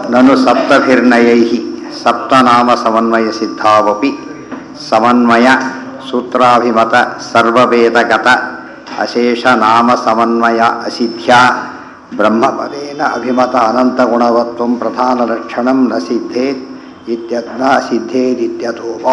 ನನು ಸಪ್ತಭಿರ್ನಯೈ ಸಪ್ತನಾಮ ಸಮನ್ವಯ ಸಿದ್ಧಾವಪಿ ಸಮನ್ವಯ ಸೂತ್ರಾಭಿಮತ ಸರ್ವವೇದಗತ ಅಶೇಷ ನಾಮ ಸಮನ್ವಯ ಅಸಿದ್ಧ್ಯ ಬ್ರಹ್ಮಪದೇನ ಅಭಿಮತ ಅನಂತಗುಣವತ್ವಂ ಪ್ರಧಾನ ಲಕ್ಷಣಂ ನ ಸಿದ್ಧೇತ್ ಇತ್ಯತ್ನ ಸಿದ್ಧೇದಿತ್ಯಥೋ ವಾ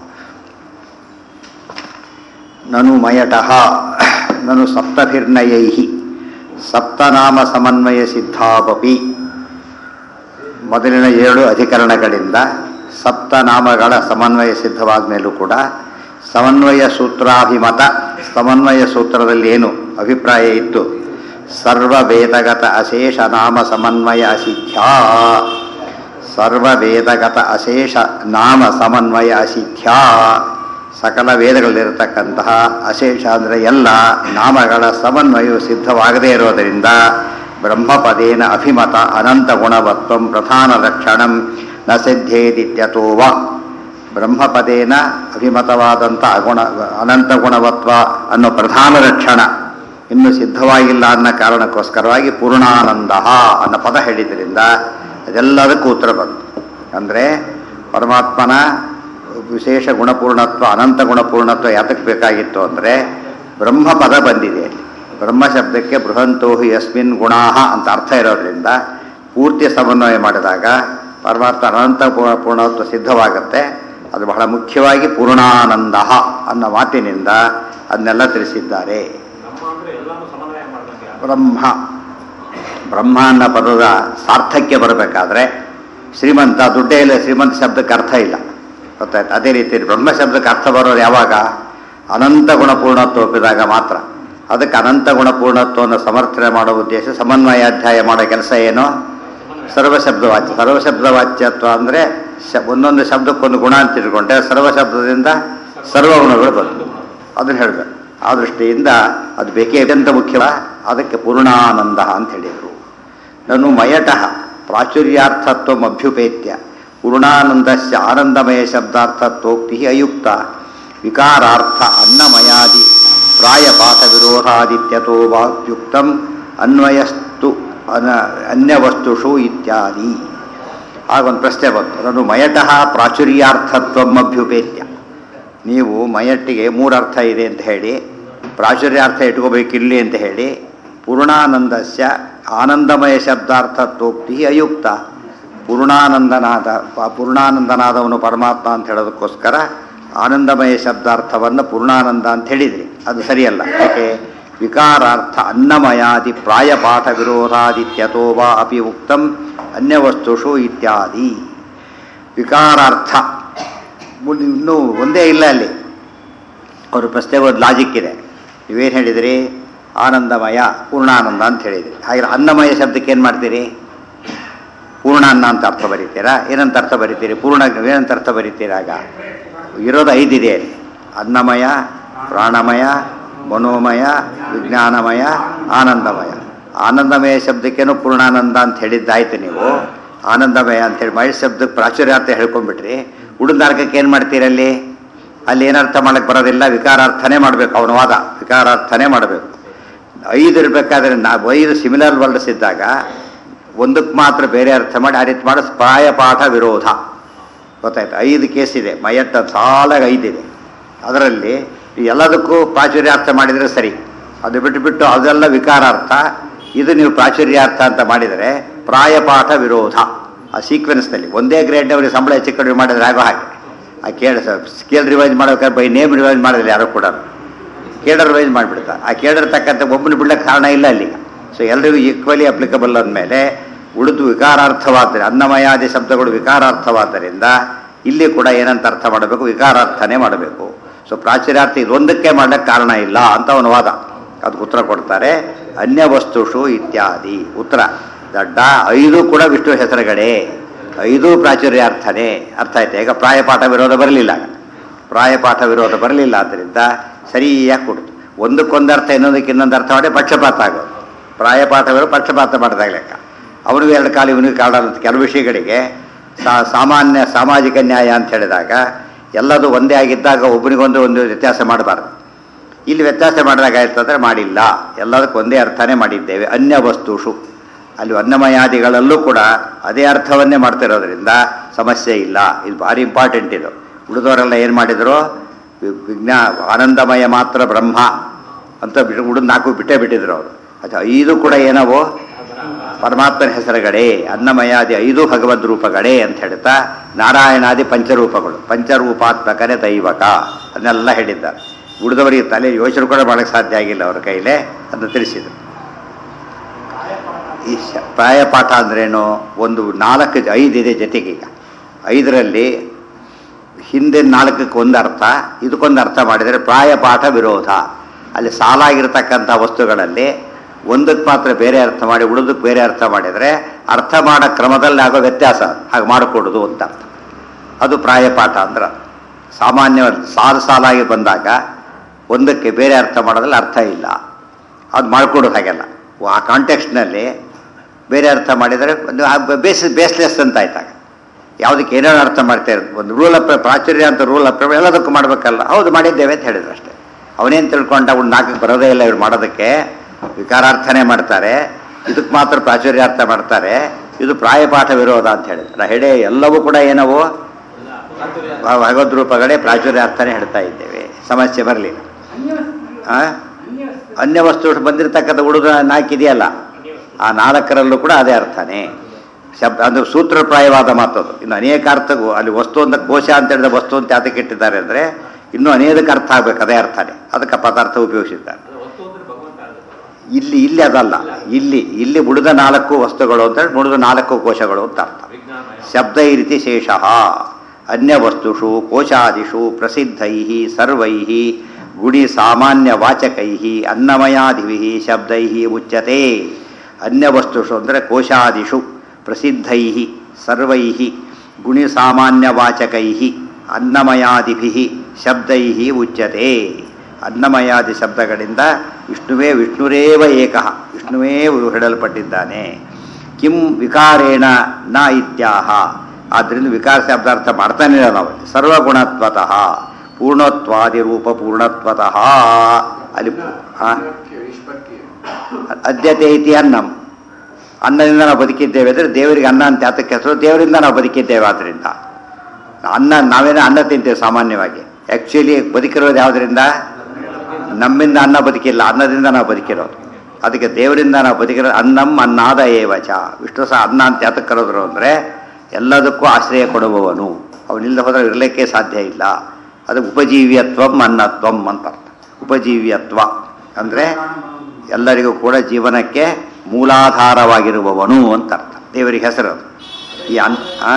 ನನು ಮಯಟಃ ನನು ಸಪ್ತಭಿರ್ನಯೈ ಸಪ್ತನಾಮ ಸಮನ್ವಯ ಸಿದ್ಧಾವಪಿ ಮೊದಲಿನ ಏಳು ಅಧಿಕರಣಗಳಿಂದ ಸಪ್ತನಾಮಗಳ ಸಮನ್ವಯ ಸಿದ್ಧವಾದ ಮೇಲೂ ಕೂಡ ಸಮನ್ವಯ ಸೂತ್ರಾಭಿಮತ ಸಮನ್ವಯ ಸೂತ್ರದಲ್ಲಿ ಏನು ಅಭಿಪ್ರಾಯ ಇತ್ತು ಸರ್ವವೇದಗತ ಅಶೇಷ ನಾಮ ಸಮನ್ವಯ ಅಸಿದ್ಧ್ಯ ಸರ್ವವೇದಗತ ಅಶೇಷ ನಾಮ ಸಮನ್ವಯ ಅಸಿದ್ಧ್ಯ ಸಕಲ ವೇದಗಳಲ್ಲಿರತಕ್ಕಂತಹ ಅಶೇಷ ಅಂದರೆ ಎಲ್ಲ ನಾಮಗಳ ಸಮನ್ವಯವು ಸಿದ್ಧವಾಗದೇ ಇರೋದರಿಂದ ಬ್ರಹ್ಮಪದೇನ ಅಭಿಮತ ಅನಂತ ಗುಣವತ್ವ ಪ್ರಧಾನ ಲಕ್ಷಣಂ ನ ಸಿದ್ಧೇದಿತ್ಯತೋವ ಬ್ರಹ್ಮಪದೇನ ಅಭಿಮತವಾದಂಥ ಅಗುಣ ಅನಂತ ಗುಣವತ್ವ ಅನ್ನೋ ಪ್ರಧಾನ ಲಕ್ಷಣ ಇನ್ನು ಸಿದ್ಧವಾಗಿಲ್ಲ ಅನ್ನೋ ಕಾರಣಕ್ಕೋಸ್ಕರವಾಗಿ ಪೂರ್ಣಾನಂದ ಅನ್ನೋ ಪದ ಹೇಳಿದ್ರಿಂದ ಅದೆಲ್ಲದಕ್ಕೂ ಉತ್ತರ ಬಂತು ಅಂದರೆ ಪರಮಾತ್ಮನ ವಿಶೇಷ ಗುಣಪೂರ್ಣತ್ವ ಅನಂತ ಗುಣಪೂರ್ಣತ್ವ ಯಾತಕ್ಕೆ ಬೇಕಾಗಿತ್ತು ಅಂದರೆ ಬ್ರಹ್ಮ ಪದ ಬಂದಿದೆ ಅಲ್ಲಿ ಬ್ರಹ್ಮ ಶಬ್ದಕ್ಕೆ ಬೃಹಂತೋಹಿ ಯಸ್ಮಿನ್ ಗುಣಾಹ ಅಂತ ಅರ್ಥ ಇರೋದ್ರಿಂದ ಪೂರ್ತಿ ಸಮನ್ವಯ ಮಾಡಿದಾಗ ಪರಮಾತ್ಮ ಅನಂತ ಪೂರ್ಣತ್ವ ಸಿದ್ಧವಾಗುತ್ತೆ ಅದು ಬಹಳ ಮುಖ್ಯವಾಗಿ ಪೂರ್ಣಾನಂದ ಅನ್ನೋ ಮಾತಿನಿಂದ ಅದನ್ನೆಲ್ಲ ತಿಳಿಸಿದ್ದಾರೆ ಬ್ರಹ್ಮ ಬ್ರಹ್ಮ ಅನ್ನೋ ಪದದ ಸಾರ್ಥಕ್ಯ ಬರಬೇಕಾದ್ರೆ ಶ್ರೀಮಂತ ದುಡ್ಡೇ ಇಲ್ಲ ಶ್ರೀಮಂತ ಶಬ್ದಕ್ಕೆ ಅರ್ಥ ಇಲ್ಲ ಗೊತ್ತಾಯ್ತು ಅದೇ ರೀತಿ ಬ್ರಹ್ಮ ಶಬ್ದಕ್ಕೆ ಅರ್ಥ ಬರೋದು ಯಾವಾಗ ಅನಂತ ಗುಣಪೂರ್ಣತ್ವ ಒಪ್ಪಿದಾಗ ಮಾತ್ರ ಅದಕ್ಕೆ ಅನಂತ ಗುಣಪೂರ್ಣತ್ವವನ್ನು ಸಮರ್ಥನೆ ಮಾಡೋ ಉದ್ದೇಶ ಸಮನ್ವಯಾಧ್ಯಾಯ ಮಾಡೋ ಕೆಲಸ ಏನು ಸರ್ವಶಬ್ದ ವಾಚ್ಯ ಸರ್ವಶಬ್ದ ವಾಚ್ಯತ್ವ ಅಂದರೆ ಶ ಒಂದೊಂದು ಶಬ್ದಕ್ಕೊಂದು ಗುಣ ಅಂತ ತಿಳ್ಕೊಂಡ್ರೆ ಸರ್ವಶಬ್ದದಿಂದ ಸರ್ವಗುಣಗಳು ಬಂತು ಅದನ್ನು ಹೇಳಬೇಕು ಆ ದೃಷ್ಟಿಯಿಂದ ಅದು ಬೇಕೇ ಅತ್ಯಂತ ಮುಖ್ಯ ಅದಕ್ಕೆ ಪೂರ್ಣಾನಂದ ಅಂತ ಹೇಳಿದರು ನಾನು ಮಯಟಃ ಪ್ರಾಚುರ್ಯಾರ್ಥತ್ವ ಅಭ್ಯುಪೇತ್ಯ ಪೂರ್ಣಾನಂದಸ್ಯ ಆನಂದಮಯ ಶಬ್ದಾರ್ಥತ್ವೋಕ್ತಿ ಅಯುಕ್ತ ವಿಕಾರಾರ್ಥ ಅನ್ನಮಯಾದಿ ಪ್ರಾಯಪಾಠ ವಿರೋಧಾದಿತ್ಯತೋ ವಾಕ್ಯುಕ್ತಂ ಅನ್ವಯಸ್ತು ಅನ ಅನ್ಯವಸ್ತುಷು ಇತ್ಯಾದಿ ಆಗೊಂದು ಪ್ರಶ್ನೆ ಬಂತು ನಾನು ಮಯಟಃ ಪ್ರಾಚುರ್ಯಾರ್ಥತ್ವಮಭ್ಯುಪೇತ್ಯ ನೀವು ಮಯಟ್ಟಿಗೆ ಮೂರು ಅರ್ಥ ಇದೆ ಅಂತ ಹೇಳಿ ಪ್ರಾಚುರ್ಯಾರ್ಥ ಇಟ್ಕೋಬೇಕಿಲ್ಲಿ ಅಂತ ಹೇಳಿ ಪೂರ್ಣಾನಂದಸ್ಯ ಆನಂದಮಯ ಶಬ್ದಾರ್ಥತ್ವೋಕ್ತಿ ಅಯುಕ್ತ ಪೂರ್ಣಾನಂದನಾದ ಪೂರ್ಣಾನಂದನಾದವನು ಪರಮಾತ್ಮ ಅಂತ ಹೇಳೋದಕ್ಕೋಸ್ಕರ ಆನಂದಮಯ ಶಬ್ದಾರ್ಥವನ್ನು ಪೂರ್ಣಾನಂದ ಅಂತ ಹೇಳಿದ್ರಿ ಅದು ಸರಿಯಲ್ಲ ಯಾಕೆ ವಿಕಾರಾರ್ಥ ಅನ್ನಮಯಾದಿ ಪ್ರಾಯಪಾಠ ವಿರೋಧಾದಿತ್ಯತೋ ವಾ ಅಪಿ ಉಕ್ತಂ ಅನ್ಯವಸ್ತುಷು ಇತ್ಯಾದಿ ವಿಕಾರಾರ್ಥ ಇನ್ನೂ ಒಂದೇ ಇಲ್ಲ ಅಲ್ಲಿ ಅವರು ಪ್ರಶ್ನೆ ಒಂದು ಲಾಜಿಕ್ ಇದೆ ನೀವೇನು ಹೇಳಿದಿರಿ ಆನಂದಮಯ ಪೂರ್ಣಾನಂದ ಅಂತ ಹೇಳಿದಿರಿ ಹಾಗೆ ಅನ್ನಮಯ ಶಬ್ದಕ್ಕೆ ಏನು ಮಾಡ್ತೀರಿ ಪೂರ್ಣಾನ್ನ ಅಂತ ಅರ್ಥ ಬರೀತೀರಾ ಏನಂತ ಅರ್ಥ ಬರೀತೀರಿ ಪೂರ್ಣ ಏನಂತ ಅರ್ಥ ಬರೀತೀರಾ ಆಗ ಇರೋದು ಐದಿದೆ ಅಲ್ಲಿ ಅನ್ನಮಯ ಪ್ರಾಣಮಯ ಮನೋಮಯ ವಿಜ್ಞಾನಮಯ ಆನಂದಮಯ ಆನಂದಮಯ ಶಬ್ದಕ್ಕೇನು ಪೂರ್ಣಾನಂದ ಅಂತ ಹೇಳಿದ್ದಾಯ್ತು ನೀವು ಆನಂದಮಯ ಅಂತೇಳಿ ಮಯ ಶಬ್ದಕ್ಕೆ ಪ್ರಾಚುರ್ಯಾರ್ಥ ಹೇಳ್ಕೊಂಡ್ಬಿಟ್ರಿ ಉಳಿದಾರ್ಕಕ್ಕೆ ಏನು ಮಾಡ್ತೀರಲ್ಲಿ ಅಲ್ಲಿ ಏನರ್ಥ ಮಾಡಕ್ಕೆ ಬರೋದಿಲ್ಲ ವಿಕಾರಾರ್ಥನೇ ಮಾಡಬೇಕು ಅವನ ವಾದ ವಿಕಾರಾರ್ಥನೇ ಮಾಡಬೇಕು ಐದು ಇರಬೇಕಾದ್ರೆ ನಾ ಐದು ಸಿಮಿಲರ್ ವರ್ಡ್ಸ್ ಇದ್ದಾಗ ಒಂದಕ್ಕೆ ಮಾತ್ರ ಬೇರೆ ಅರ್ಥ ಮಾಡಿ ಆ ರೀತಿ ಮಾಡೋ ಪ್ರಾಯ ಪಾಠ ವಿರೋಧ ಗೊತ್ತಾಯ್ತು ಐದು ಕೇಸ್ ಇದೆ ಮಯಟ್ಟ ಸಾಲಾಗಿ ಐದಿದೆ ಅದರಲ್ಲಿ ಎಲ್ಲದಕ್ಕೂ ಪ್ರಾಚುರ್ಯಾರ್ಥ ಮಾಡಿದರೆ ಸರಿ ಅದು ಬಿಟ್ಟುಬಿಟ್ಟು ಅದೆಲ್ಲ ವಿಕಾರಾರ್ಥ ಇದು ನೀವು ಪ್ರಾಚುರ್ಯಾರ್ಥ ಅಂತ ಮಾಡಿದರೆ ಪ್ರಾಯಪಾಠ ವಿರೋಧ ಆ ಸೀಕ್ವೆನ್ಸ್ನಲ್ಲಿ ಒಂದೇ ಗ್ರೇಡ್ನವರಿಗೆ ಸಂಬಳ ಹೆಚ್ಚು ಕಡಿಮೆ ಮಾಡಿದರೆ ಆಗೋ ಹಾಗೆ ಆ ಕೇಳ ಸ್ಕೇಲ್ ರಿವೈಸ್ ಮಾಡ್ಬೇಕಾದ್ರೆ ಬೈ ನೇಮ್ ರಿವೈಸ್ ಮಾಡಿದ್ರೆ ಯಾರು ಕೂಡ ಕೇಡರ್ ರಿವೈಸ್ ಮಾಡಿಬಿಡ್ತಾರೆ ಆ ಕೇಡರ್ ತಕ್ಕಂತೆ ಒಬ್ಬನು ಬಿಡಕ್ಕೆ ಕಾರಣ ಇಲ್ಲ ಅಲ್ಲಿ ಸೊ ಎಲ್ಲರಿಗೂ ಈಕ್ವಲಿ ಅಪ್ಲಿಕಬಲ್ ಅಂದಮೇಲೆ ಉಳಿದು ವಿಕಾರಾರ್ಥವಾದರೆ ಅನ್ನಮಯಾದಿ ಶಬ್ದಗಳು ವಿಕಾರಾರ್ಥವಾದ್ದರಿಂದ ಇಲ್ಲಿ ಕೂಡ ಏನಂತ ಅರ್ಥ ಮಾಡಬೇಕು ವಿಕಾರಾರ್ಥನೇ ಮಾಡಬೇಕು ಸೊ ಪ್ರಾಚುರ್ಯಾರ್ಥ ಇದೊಂದಕ್ಕೆ ಮಾಡಕ್ಕೆ ಕಾರಣ ಇಲ್ಲ ಅಂತ ಅವನ ವಾದ ಅದಕ್ಕೆ ಉತ್ತರ ಕೊಡ್ತಾರೆ ಅನ್ಯ ವಸ್ತುಷು ಇತ್ಯಾದಿ ಉತ್ತರ ದಡ್ಡ ಐದು ಕೂಡ ವಿಷ್ಣು ಹೆಸರುಗಳೇ ಐದು ಪ್ರಾಚುರ್ಯಾರ್ಥನೇ ಅರ್ಥ ಆಯ್ತು ಈಗ ಪ್ರಾಯಪಾಠ ವಿರೋಧ ಬರಲಿಲ್ಲ ಪ್ರಾಯಪಾಠ ವಿರೋಧ ಬರಲಿಲ್ಲ ಆದ್ದರಿಂದ ಸರಿಯಾಗಿ ಕೊಡ್ತು ಒಂದಕ್ಕೊಂದು ಅರ್ಥ ಇನ್ನೊಂದಕ್ಕೆ ಇನ್ನೊಂದು ಅರ್ಥ ಮಾಡಿ ಪಕ್ಷಪಾತ ಆಗೋದು ಪ್ರಾಯಪಾಠ ವಿರೋಧ ಪಕ್ಷಪಾತ ಮಾಡಿದಾಗ ಲೆಕ್ಕ ಅವನಿಗೂ ಎರಡು ಕಾಲು ಇವನಿಗೆ ಕಾಲ ಅಂತ ಕೆಲವು ವಿಷಯಗಳಿಗೆ ಸಾಮಾನ್ಯ ಸಾಮಾಜಿಕ ನ್ಯಾಯ ಅಂತ ಹೇಳಿದಾಗ ಎಲ್ಲದೂ ಒಂದೇ ಆಗಿದ್ದಾಗ ಒಬ್ಬನಿಗೊಂದು ಒಂದು ವ್ಯತ್ಯಾಸ ಮಾಡಬಾರ್ದು ಇಲ್ಲಿ ವ್ಯತ್ಯಾಸ ಮಾಡಿದಾಗ ಆಯ್ತು ಅಂದರೆ ಮಾಡಿಲ್ಲ ಎಲ್ಲದಕ್ಕೂ ಒಂದೇ ಅರ್ಥನೇ ಮಾಡಿದ್ದೇವೆ ಅನ್ಯ ವಸ್ತುಷು ಅಲ್ಲಿ ಅನ್ನಮಯಾದಿಗಳಲ್ಲೂ ಕೂಡ ಅದೇ ಅರ್ಥವನ್ನೇ ಮಾಡ್ತಿರೋದ್ರಿಂದ ಸಮಸ್ಯೆ ಇಲ್ಲ ಇದು ಭಾರಿ ಇಂಪಾರ್ಟೆಂಟ್ ಇದು ಉಳಿದವರೆಲ್ಲ ಏನು ಮಾಡಿದರು ವಿಜ್ಞಾ ಆನಂದಮಯ ಮಾತ್ರ ಬ್ರಹ್ಮ ಅಂತ ಬಿಟ್ಟು ಉಳಿದು ನಾಲ್ಕು ಬಿಟ್ಟೇ ಬಿಟ್ಟಿದ್ರು ಅವರು ಅದು ಐದು ಕೂಡ ಏನವು ಪರಮಾತ್ಮನ ಹೆಸರುಗಳೇ ಅನ್ನಮಯಾದಿ ಐದು ಭಗವದ್ ರೂಪಗಳೇ ಅಂತ ಹೇಳ್ತಾ ನಾರಾಯಣಾದಿ ಪಂಚರೂಪಗಳು ಪಂಚರೂಪಾತ್ಮಕನೇ ದೈವಕ ಅದನ್ನೆಲ್ಲ ಹೇಳಿದ್ದಾರೆ ಉಳಿದವರಿಗೆ ತಲೆ ಯೋಚನೆ ಕೂಡ ಮಾಡೋಕ್ಕೆ ಸಾಧ್ಯ ಆಗಿಲ್ಲ ಅವ್ರ ಕೈಲೇ ಅದನ್ನು ತಿಳಿಸಿದರು ಈ ಶ ಪ್ರಾಯಪಾಠ ಅಂದ್ರೇನು ಒಂದು ನಾಲ್ಕು ಐದಿದೆ ಜೊತೆಗೀಗ ಐದರಲ್ಲಿ ಹಿಂದೆ ನಾಲ್ಕಕ್ಕೆ ಒಂದು ಅರ್ಥ ಇದಕ್ಕೊಂದು ಅರ್ಥ ಮಾಡಿದರೆ ಪ್ರಾಯಪಾಠ ವಿರೋಧ ಅಲ್ಲಿ ಸಾಲಾಗಿರ್ತಕ್ಕಂಥ ವಸ್ತುಗಳಲ್ಲಿ ಒಂದಕ್ಕೆ ಮಾತ್ರ ಬೇರೆ ಅರ್ಥ ಮಾಡಿ ಉಳಿದಕ್ಕೆ ಬೇರೆ ಅರ್ಥ ಮಾಡಿದರೆ ಅರ್ಥ ಮಾಡೋ ಕ್ರಮದಲ್ಲಿ ಆಗೋ ವ್ಯತ್ಯಾಸ ಹಾಗೆ ಮಾಡಿಕೊಡೋದು ಅಂತ ಅರ್ಥ ಅದು ಪ್ರಾಯಪಾಠ ಅಂದ್ರೆ ಸಾಮಾನ್ಯವಾಗಿ ಸಾಲು ಸಾಲಾಗಿ ಬಂದಾಗ ಒಂದಕ್ಕೆ ಬೇರೆ ಅರ್ಥ ಮಾಡೋದ್ರಲ್ಲಿ ಅರ್ಥ ಇಲ್ಲ ಅದು ಮಾಡಿಕೊಡೋದು ಹಾಗೆಲ್ಲ ಆ ಕಾಂಟೆಕ್ಸ್ಟ್ನಲ್ಲಿ ಬೇರೆ ಅರ್ಥ ಮಾಡಿದರೆ ಬೇಸ್ ಬೇಸ್ಲೆಸ್ ಅಂತ ಆಯ್ತಾಗ ಯಾವುದಕ್ಕೆ ಏನೇನು ಅರ್ಥ ಮಾಡ್ತಾ ಇರೋದು ಒಂದು ರೂಲ್ ಅಪ್ ಪ್ರಾಚುರ್ಯ ಅಂತ ರೂಲ್ ಅಪ್ ಎಲ್ಲದಕ್ಕೂ ಮಾಡಬೇಕಲ್ಲ ಹೌದು ಮಾಡಿದ್ದೇವೆ ಅಂತ ಹೇಳಿದ್ರು ಅಷ್ಟೇ ಅವನೇನು ತಿಳ್ಕೊಂಡ ಅವ್ನು ನಾಲ್ಕಕ್ಕೆ ಬರೋದೇ ಇಲ್ಲ ಇವ್ರು ಮಾಡೋದಕ್ಕೆ ವಿಕಾರಾರ್ಥನೇ ಮಾಡ್ತಾರೆ ಇದಕ್ಕೆ ಮಾತ್ರ ಪ್ರಾಚುರ್ಯಾರ್ಥ ಮಾಡ್ತಾರೆ ಇದು ಪ್ರಾಯಪಾಠ ವಿರೋಧ ಅಂತ ಹೇಳಿದ್ರು ಹೆಡೆ ಎಲ್ಲವೂ ಕೂಡ ಏನವು ಭಗವದ್ ರೂಪಗಳೇ ಪ್ರಾಚುರ್ಯಾರ್ಥನೇ ಹೇಳ್ತಾ ಇದ್ದೇವೆ ಸಮಸ್ಯೆ ಬರಲಿಲ್ಲ ಅನ್ಯ ವಸ್ತು ಬಂದಿರತಕ್ಕಂಥ ಉಳಿದ ನಾಲ್ಕಿದೆಯಲ್ಲ ಆ ನಾಲ್ಕರಲ್ಲೂ ಕೂಡ ಅದೇ ಅರ್ಥನೇ ಶಬ್ದ ಅದು ಸೂತ್ರಪ್ರಾಯವಾದ ಮಾತದು ಇನ್ನು ಅನೇಕ ಅರ್ಥಗೂ ಅಲ್ಲಿ ವಸ್ತು ಅಂತ ಕೋಶ ಅಂತ ಹೇಳಿದ ವಸ್ತು ಅಂತ ಯಾತಕ್ಕೆ ಇಟ್ಟಿದ್ದಾರೆ ಅಂದರೆ ಇನ್ನೂ ಅನೇಕಕ್ಕೆ ಅರ್ಥ ಆಗ್ಬೇಕು ಅದೇ ಅರ್ಥನೇ ಅದಕ್ಕೆ ಪದಾರ್ಥ ಉಪಯೋಗಿಸಿದ್ದಾರೆ ಇಲ್ಲಿ ಇಲ್ಲಿ ಅದಲ್ಲ ಇಲ್ಲಿ ಇಲ್ಲಿ ಉಳಿದ ನಾಲ್ಕು ವಸ್ತುಗಳು ಅಂತ ಹೇಳಿ ಉಳಿದ ನಾಲ್ಕು ಕೋಶಗಳು ಅಂತ ಅರ್ಥ ಶಬ್ದ ಈ ರೀತಿ ಶೇಷ ಅನ್ಯ ವಸ್ತುಷು ಕೋಶಾದಿಷು ಪ್ರಸಿದ್ಧೈ ಸರ್ವೈ ಗುಡಿ ಸಾಮಾನ್ಯ ವಾಚಕೈ ಅನ್ನಮಯಾದಿಭಿ ಶಬ್ದೈ ಮುಚ್ಚತೆ ಅನ್ಯ ವಸ್ತುಷು ಅಂದರೆ ಕೋಶಾದಿಷು ಪ್ರಸಿದ್ಧೈ ಸರ್ವೈ ಗುಣಿ ಸಾಮಾನ್ಯ ವಾಚಕೈ ಅನ್ನಮಯಾದಿಭಿ ಶಬ್ದೈ ಉಚ್ಯತೆ ಅನ್ನಮಯಾದಿ ಶಬ್ದಗಳಿಂದ ವಿಷ್ಣುವೇ ವಿಷ್ಣುರೇವ ಏಕಃ ವಿಷ್ಣುವೇ ಹೇಳಲ್ಪಟ್ಟಿದ್ದಾನೆ ಕಿಂ ವಿಕಾರೇಣ ನ ಇತ್ಯಾಹ ಆದ್ದರಿಂದ ವಿಕಾರ ಶಬ್ದಾರ್ಥ ಮಾಡ್ತಾನೆ ಇಲ್ಲ ನಾವು ಸರ್ವಗುಣತ್ವತಃ ಪೂರ್ಣತ್ವಾದಿ ರೂಪ ಪೂರ್ಣತ್ವತಃ ಅಲ್ಲಿ ಆ? ಅದ್ಯತೆ ಇತಿ ಅನ್ನಂ ಅನ್ನದಿಂದ ನಾವು ಬದುಕಿದ್ದೇವೆ ಅಂದರೆ ದೇವರಿಗೆ ಅನ್ನ ಅಂತ ಯಾತಕ್ಕೆ ಹೆಸರು ದೇವರಿಂದ ನಾವು ಬದುಕಿದ್ದೇವೆ ಆದ್ದರಿಂದ ಅನ್ನ ನಾವೇನೋ ಅನ್ನ ತಿಂತೇವೆ ಸಾಮಾನ್ಯವಾಗಿ ಆ್ಯಕ್ಚುಲಿ ಬದುಕಿರೋದು ಯಾವುದರಿಂದ ನಮ್ಮಿಂದ ಅನ್ನ ಬದುಕಿಲ್ಲ ಅನ್ನದಿಂದ ನಾವು ಬದುಕಿರೋದು ಅದಕ್ಕೆ ದೇವರಿಂದ ನಾವು ಬದುಕಿರೋ ಅನ್ನಂ ಅನ್ನಾದ ಏವಚ ವಿಷ್ಣು ಸಹ ಅನ್ನ ಅಂತ ಯಾತಕ್ಕೆ ಕರೆದ್ರು ಅಂದರೆ ಎಲ್ಲದಕ್ಕೂ ಆಶ್ರಯ ಕೊಡುವವನು ಅವನಿಲ್ಲದೆ ಹೋದರೆ ಇರಲಿಕ್ಕೆ ಸಾಧ್ಯ ಇಲ್ಲ ಅದು ಉಪಜೀವ್ಯತ್ವಂ ಅನ್ನತ್ವಂ ಅಂತ ಅರ್ಥ ಉಪಜೀವ್ಯತ್ವ ಅಂದರೆ ಎಲ್ಲರಿಗೂ ಕೂಡ ಜೀವನಕ್ಕೆ ಮೂಲಾಧಾರವಾಗಿರುವವನು ಅಂತ ಅರ್ಥ ದೇವರಿಗೆ ಹೆಸರು ಅದು ಈ ಅನ್ ಆ?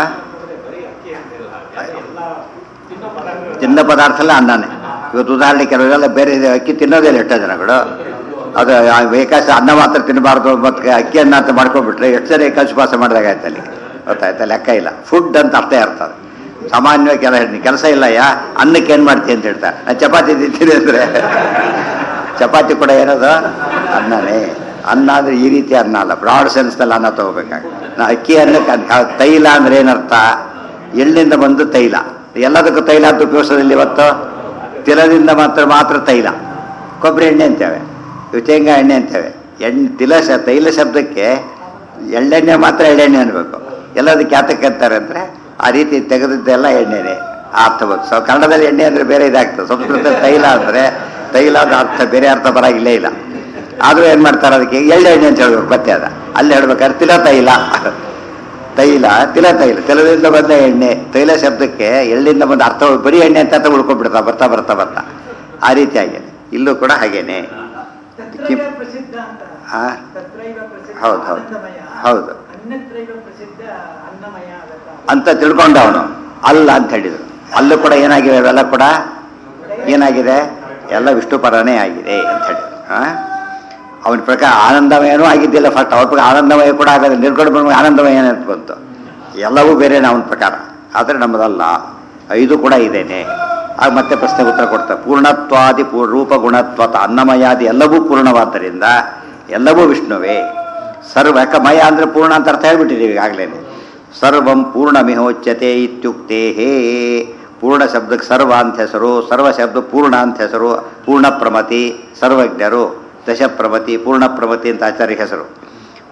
ತಿನ್ನೋ ಪದಾರ್ಥ ಎಲ್ಲ ಅನ್ನನೇ ಇವತ್ತು ಉದಾಹರಣೆ ಕೆಲವರೆಲ್ಲ ಬೇರೆ ಇದೆ, ಅಕ್ಕಿ ತಿನ್ನೋದಿಲ್ಲ ಎಷ್ಟೋ ಜನಗಳು ಅದು ಆ ಏಕಾಶ ಅನ್ನ ಮಾತ್ರ ತಿನ್ನಬಾರ್ದು ಮತ್ತು ಅಕ್ಕಿ ಅನ್ನ ಅಂತ ಮಾಡ್ಕೊಂಡ್ಬಿಟ್ರೆ ಎಷ್ಟು ಜನ ಏಕಾಶವಾಸ ಮಾಡಿದಾಗ ಆಯ್ತು ಅಲ್ಲಿ ಗೊತ್ತಾಯ್ತಾ ಲೆಕ್ಕ ಇಲ್ಲ ಫುಡ್ ಅಂತ ಅರ್ಥ ಇರ್ತದೆ ಸಾಮಾನ್ಯವಾಗಿ ಕೆಲ ಕೆಲಸ ಇಲ್ಲ ಯಾ ಅನ್ನಕ್ಕೆ ಏನು ಮಾಡ್ತೀನಿ ಅಂತ ಹೇಳ್ತಾರೆ ನಾನು ಚಪಾತಿ ತಿಂತೀನಿ ಅಂದರೆ ಚಪಾತಿ ಕೂಡ ಏನದು ಅನ್ನನೇ ಅನ್ನ ಅಂದರೆ ಈ ರೀತಿ ಅನ್ನ ಅಲ್ಲ ಬ್ರಾಡ್ ಸೆನ್ಸ್ನಲ್ಲಿ ಅನ್ನ ತಗೋಬೇಕಾಗುತ್ತೆ ನಾ ಅಕ್ಕಿ ಅನ್ನಕ್ಕೆ ಅನ್- ತೈಲ ಅಂದ್ರೆ ಏನರ್ಥ ಎಳ್ಳಿಂದ ಬಂದು ತೈಲ ಎಲ್ಲದಕ್ಕೂ ತೈಲ ಅಂತ ಉಪಯೋಗಿಸೋದಿಲ್ಲ ಇವತ್ತು ತಿಲದಿಂದ ಮಾತ್ರ ಮಾತ್ರ ತೈಲ ಕೊಬ್ಬರಿ ಎಣ್ಣೆ ಅಂತೇವೆ ಇವು ಶೇಂಗಾ ಎಣ್ಣೆ ಅಂತೇವೆ ಎಣ್ಣೆ ತಿಲ ಶ ತೈಲ ಶಬ್ದಕ್ಕೆ ಎಳ್ಳೆಣ್ಣೆ ಮಾತ್ರ ಎಳ್ಳೆಣ್ಣೆ ಅನ್ಬೇಕು ಎಲ್ಲದಕ್ಕೆ ಯಾತಕ್ಕೆ ಅಂತಾರೆ ಅಂದರೆ ಆ ರೀತಿ ತೆಗೆದಿದ್ದೆಲ್ಲ ಎಣ್ಣೆನೆ ಆ ಅರ್ಥ ಬಂತು ಸೊ ಕನ್ನಡದಲ್ಲಿ ಎಣ್ಣೆ ಅಂದರೆ ಬೇರೆ ಇದಾಗ್ತದೆ ಸಂಸ್ಕೃತದಲ್ಲಿ ತೈಲ ಅಂದರೆ ತೈಲ ಅಂತ ಅರ್ಥ ಬೇರೆ ಅರ್ಥ ಬರಾಗಿಲ್ಲೇ ಇಲ್ಲ ಆದರೂ ಏನು ಮಾಡ್ತಾರೆ ಅದಕ್ಕೆ ಎಳ್ಳೆ ಎಣ್ಣೆ ಅಂತ ಹೇಳ್ಬೇಕು ಮತ್ತೆ ಅದ ಅಲ್ಲಿ ಹೇಳ್ಬೇಕಾದ್ರೆ ತಿಲ ತೈಲ ತೈಲ ತಿಲ ತೈಲ ತಿಲದಿಂದ ಬಂದ ಎಣ್ಣೆ ತೈಲ ಶಬ್ದಕ್ಕೆ ಎಳ್ಳಿಂದ ಬಂದ ಅರ್ಥ ಬರೀ ಎಣ್ಣೆ ಅಂತ ಅರ್ಥ ಉಳ್ಕೊಂಡ್ಬಿಡ್ತಾ ಬರ್ತಾ ಬರ್ತಾ ಬರ್ತಾ ಆ ರೀತಿ ಆಗಿದೆ ಇಲ್ಲೂ ಕೂಡ ಹಾಗೇನೆ ತತ್ರೈವ ಪ್ರಸಿದ್ಧ ಅಂತ ಆ? ತತ್ರೈವ ಪ್ರಸಿದ್ಧ ಹೌದು, ಹೌದು. ಆನಂದಮಯ ಹೌದು. ಅನ್ಯತ್ರೈವ ಪ್ರಸಿದ್ಧ ಅನ್ನಮಯ ಅದಕ್ಕ ಅಂತ ತಿಳ್ಕೊಂಡ ಅವನು ಅಲ್ಲ ಅಂತ ಹೇಳಿದ್ರು ಅಲ್ಲೂ ಕೂಡ ಏನಾಗಿವೆ ಅವೆಲ್ಲ ಕೂಡ ಏನಾಗಿದೆ ಎಲ್ಲ ವಿಷ್ಣು ಪರನೇ ಆಗಿದೆ ಅಂತ ಹೇಳಿದ್ರು ಆ? ಅವನ ಪ್ರಕಾರ ಆನಂದಮಯನೂ ಆಗಿದ್ದಿಲ್ಲ ಫಸ್ಟ್ ಅವ್ರ ಪ್ರಕಾರ ಆನಂದಮಯ ಕೂಡ ಆಗದೆ ನಿರ್ಗುಣ ಬ್ರಹ್ಮ ಆನಂದಮಯ ಅಂತ ಬಂತು ಎಲ್ಲವೂ ಬೇರೆನೇ ಅವನ ಪ್ರಕಾರ ಆದರೆ ನಮ್ಮದಲ್ಲ ಐದು ಕೂಡ ಇದೇನೆ ಆಗ ಮತ್ತೆ ಪ್ರಶ್ನೆ ಉತ್ತರ ಕೊಡ್ತಾರೆ ಪೂರ್ಣತ್ವಾದಿ ಪೂರ್ ರೂಪ ಗುಣತ್ವತ ಅನ್ನಮಯಾದಿ ಎಲ್ಲವೂ ಪೂರ್ಣವಾದ್ದರಿಂದ ಎಲ್ಲವೂ ವಿಷ್ಣುವೇ ಸರ್ವ ಯಾಕೆ ಮಯ ಅಂದರೆ ಪೂರ್ಣ ಅಂತ ಅರ್ಥ ಹೇಳ್ಬಿಟ್ಟಿದ್ದೀವಿ ಈಗಾಗಲೇ ಸರ್ವಂ ಪೂರ್ಣಮಿಹೋಚ್ಯತೆ ಇತ್ಯುಕ್ತೇ ಹೇ ಪೂರ್ಣ ಶಬ್ದಕ್ಕೆ ಸರ್ವ ಅಂತ ಹೆಸರು ಸರ್ವ ಶಬ್ದ ಪೂರ್ಣ ಅಂತ ಹೆಸರು ಪೂರ್ಣ ಪ್ರಮತಿ ಸರ್ವಜ್ಞರು ದಶಪ್ರಮತಿ ಪೂರ್ಣ ಪ್ರಮತಿ ಅಂತ ಆಚಾರ್ಯ ಹೆಸರು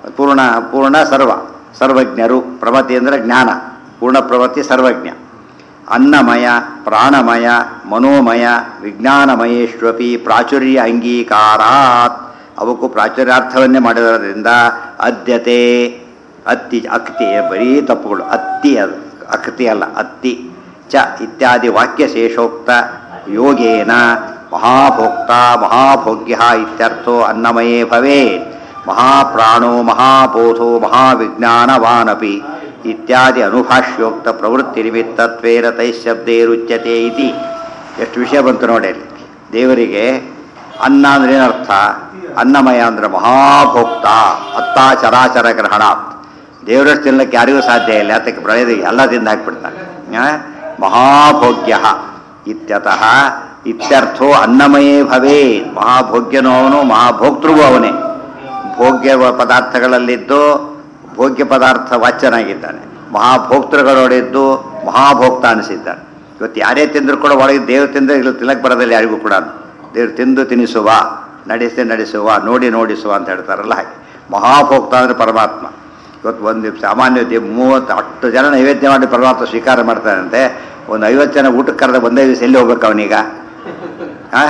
ಪೂರ್ಣ ಪೂರ್ಣ ಸರ್ವ ಸರ್ವಜ್ಞರು ಪ್ರಮತಿ ಅಂದರೆ ಜ್ಞಾನ ಪೂರ್ಣ ಪ್ರಮತಿ ಸರ್ವಜ್ಞ ಅನ್ನಮಯ ಪ್ರಾಣಮಯ ಮನೋಮಯ ವಿಜ್ಞಾನಮಯೇಶ್ವಪಿ ಪ್ರಾಚುರ್ಯ ಅಂಗೀಕಾರಾತ್ ಅವಕ್ಕೂ ಪ್ರಾಚುರ್ಯಾರ್ಥವನ್ನೇ ಮಾಡಿರೋದ್ರಿಂದ ಅದ್ಯತೆ ಅತ್ತಿ ಅಕ್ತಿ ಬರೀ ತಪ್ಪುಗಳು ಅತ್ತಿ ಅದು ಅಕ್ತಿ ಅಲ್ಲ ಅತ್ತಿ ಚ ಇತ್ಯಾದಿ ವಾಕ್ಯಶೇಷೋಕ್ತ ಯೋಗೇನ ಮಹಾಭೋಕ್ತ ಮಹಾಭೋಗ್ಯ ಇತ್ಯರ್ಥೋ ಅನ್ನಮಯೇ ಭವೇತ್ ಮಹಾಪ್ರಾಣೋ ಮಹಾಬೋಧೋ ಮಹಾವಿಜ್ಞಾನವಾನಪಿ ಇತ್ಯಾದಿ ಅನುಭಾಷ್ಯೋಕ್ತ ಪ್ರವೃತ್ತಿ ನಿಮಿತ್ತತ್ವೇನ ತೈಶಬ್ದೇರುಚ್ಯತೆ ಇತಿ ಎಷ್ಟು ವಿಷಯ ಬಂತು ನೋಡಿ ಅಲ್ಲಿ ದೇವರಿಗೆ ಅನ್ನ ಅಂದ್ರೆ ಏನರ್ಥ ಅನ್ನಮಯ ಅಂದ್ರೆ ಮಹಾಭೋಕ್ತ ಅತ್ತ ಚರಾಚರ ಗ್ರಹಣ ದೇವರಷ್ಟು ತಿನ್ನಕ್ಕೆ ಯಾರಿಗೂ ಸಾಧ್ಯ ಇಲ್ಲ ಅದಕ್ಕೆ ಪ್ರಳಯದ ಎಲ್ಲ ತಿಂದು ಹಾಕ್ಬಿಡ್ತಾನೆ ಆ? ಮಹಾಭೋಗ್ಯ ಇತ್ಯತಃ ಇತ್ಯರ್ಥೋ ಅನ್ನಮಯೇ ಭವೇ ಮಹಾಭೋಗ್ಯನೂ ಅವನು ಮಹಾಭೋಕ್ತೃಗೂ ಅವನೇ ಭೋಗ್ಯ ಪದಾರ್ಥಗಳಲ್ಲಿದ್ದು ಭೋಗ್ಯ ಪದಾರ್ಥ ವಾಚ್ಯನಾಗಿದ್ದಾನೆ ಮಹಾಭೋಕ್ತೃಗಳೊಡಿದ್ದು ಮಹಾಭೋಕ್ತ ಅನಿಸಿದ್ದಾನೆ ಇವತ್ತು ಯಾರೇ ತಿಂದರೂ ಕೂಡ ಒಳಗೆ ದೇವ್ರು ತಿಂದರೆ ಇಲ್ಲಿ ತಿನ್ನಕ್ಕೆ ಬರೋದಿಲ್ಲ ಯಾರಿಗೂ ಕೂಡ ದೇವ್ರು ತಿಂದು ತಿನ್ನಿಸುವ ನಡೆಸಿ ನಡೆಸುವ ನೋಡಿ ನೋಡಿಸುವ ಅಂತ ಹೇಳ್ತಾರಲ್ಲ ಹಾಗೆ ಮಹಾಭೋಕ್ತ ಅಂದರೆ ಪರಮಾತ್ಮ ಇವತ್ತು ಒಂದು ಸಾಮಾನ್ಯ ದೇ- ಮೂವತ್ತು ಹತ್ತು ಜನ ನೈವೇದ್ಯ ಮಾಡಿ ಪರಮಾತ್ಮ ಸ್ವೀಕಾರ ಮಾಡ್ತಾನಂತೆ ಒಂದು ಐವತ್ತು ಜನ ಊಟಕ್ಕೆ ಕರೆದ ಒಂದೇ ದಿವಸ ಎಲ್ಲಿ ಹೋಗ್ಬೇಕು ಅವನೀಗ ಹಾಂ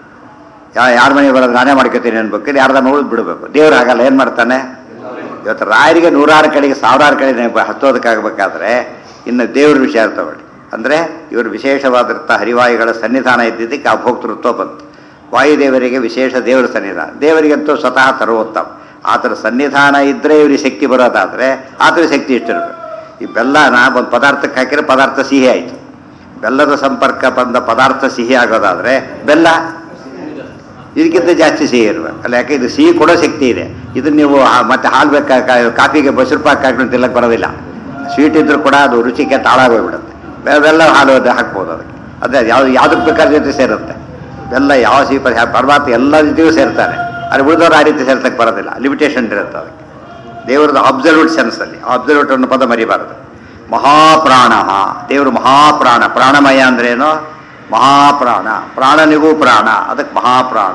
ಯಾ ಯಾರ ಮನೆಗೆ ಬರೋದು ನಾನೇ ಮಾಡ್ಕೊತೀನಿ ಅನ್ಬೇಕು ಯಾರ್ದ ಉಳಿದು ಬಿಡಬೇಕು ದೇವ್ರು ಹಾಗಲ್ಲ ಏನು ಮಾಡ್ತಾನೆ ಇವತ್ತು ರಾಯರಿಗೆ ನೂರಾರು ಕಡೆಗೆ ಸಾವಿರಾರು ಕಡೆ ನೆನಪು ಹತ್ತೋದಕ್ಕಾಗಬೇಕಾದ್ರೆ ಇನ್ನು ದೇವ್ರ ವಿಷಯ ತಗೊಳ್ಳಿ ಅಂದರೆ ಇವರು ವಿಶೇಷವಾದಂಥ ಹರಿವಾಯುಗಳ ಸನ್ನಿಧಾನ ಇದ್ದಿದ್ದಕ್ಕೆ ಆ ಭೋಕ್ತೃತ್ವ ಬಂತು ವಾಯುದೇವರಿಗೆ ವಿಶೇಷ ದೇವರ ಸನ್ನಿಧಾನ ದೇವರಿಗಂತೂ ಸ್ವತಃ ಸರ್ವೋತ್ತಮ ಆತರ ಸನ್ನಿಧಾನ ಇದ್ದರೆ ಇವರಿಗೆ ಶಕ್ತಿ ಬರೋದಾದರೆ ಆತರ ಶಕ್ತಿ ಇಷ್ಟಿರ್ಬೇಕು ಈ ಬೆಲ್ಲನ ಒಂದು ಪದಾರ್ಥಕ್ಕೆ ಹಾಕಿದ್ರೆ ಪದಾರ್ಥ ಸಿಹಿ ಆಯಿತು ಬೆಲ್ಲದ ಸಂಪರ್ಕ ಬಂದ ಪದಾರ್ಥ ಸಿಹಿ ಆಗೋದಾದರೆ ಬೆಲ್ಲ ಇದಕ್ಕಿಂತ ಜಾಸ್ತಿ ಸಿಹಿ ಇರಬೇಕು ಅಲ್ಲ ಯಾಕೆ ಇದು ಸಿಹಿ ಕೊಡೋ ಶಕ್ತಿ ಇದೆ ಇದನ್ನ ನೀವು ಹಾ- ಮತ್ತೆ ಹಾಲು ಬೇಕಾ ಕಾಫಿಗೆ ಬಸರು ಪಾಕ್ ಹಾಕೊಂಡು ತಿನ್ನಕ್ಕೆ ಬರೋದಿಲ್ಲ ಸ್ವೀಟ್ ಇದ್ರೂ ಕೂಡ ಅದು ರುಚಿಗೆ ತಾಳಾಗೋಗ್ಬಿಡುತ್ತೆ ಬೆ- ಬೆಲ್ಲ ಹಾಲು ಅದು ಹಾಕ್ಬೋದು ಅದಕ್ಕೆ ಅದೇ ಯಾವ್ದು ಯಾವ್ದಕ್ಕೆ ಬೇಕಾದ ಜೊತೆ ಸೇರುತ್ತೆ ಬೆಲ್ಲ ಯಾವ ಸಿಹಿ ಪದ ಪರಮಾತ್ಮ ಎಲ್ಲ ರೀತಿಯೂ ಸೇರ್ತಾನೆ ಅದು ಉಳಿದವರು ಆ ರೀತಿ ಸೇರ್ತಕ್ಕೆ ಬರೋದಿಲ್ಲ ಲಿಮಿಟೇಷನ್ ಇರುತ್ತೆ ಅದಕ್ಕೆ ದೇವರದ್ದು ಅಬ್ಸಲ್ಯೂಟ್ ಸೆನ್ಸಲ್ಲಿ ಅಬ್ಸಲ್ಯೂಟ್ ಅನ್ನೋ ಪದ ಮರಿಬಾರದು ಮಹಾಪ್ರಾಣ ದೇವರು ಮಹಾಪ್ರಾಣ ಪ್ರಾಣಮಯ ಅಂದ್ರೇನು ಮಹಾಪ್ರಾಣ ಪ್ರಾಣನಿಗೂ ಪ್ರಾಣ ಅದಕ್ಕೆ ಮಹಾಪ್ರಾಣ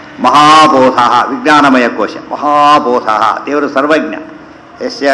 ಮಹಾಬೋಧ ವಿಜ್ಞಾನಮಯ ಕೋಶ ಮಹಾಬೋಧ ದೇವರು ಸರ್ವಜ್ಞ ಯಸ್ಯ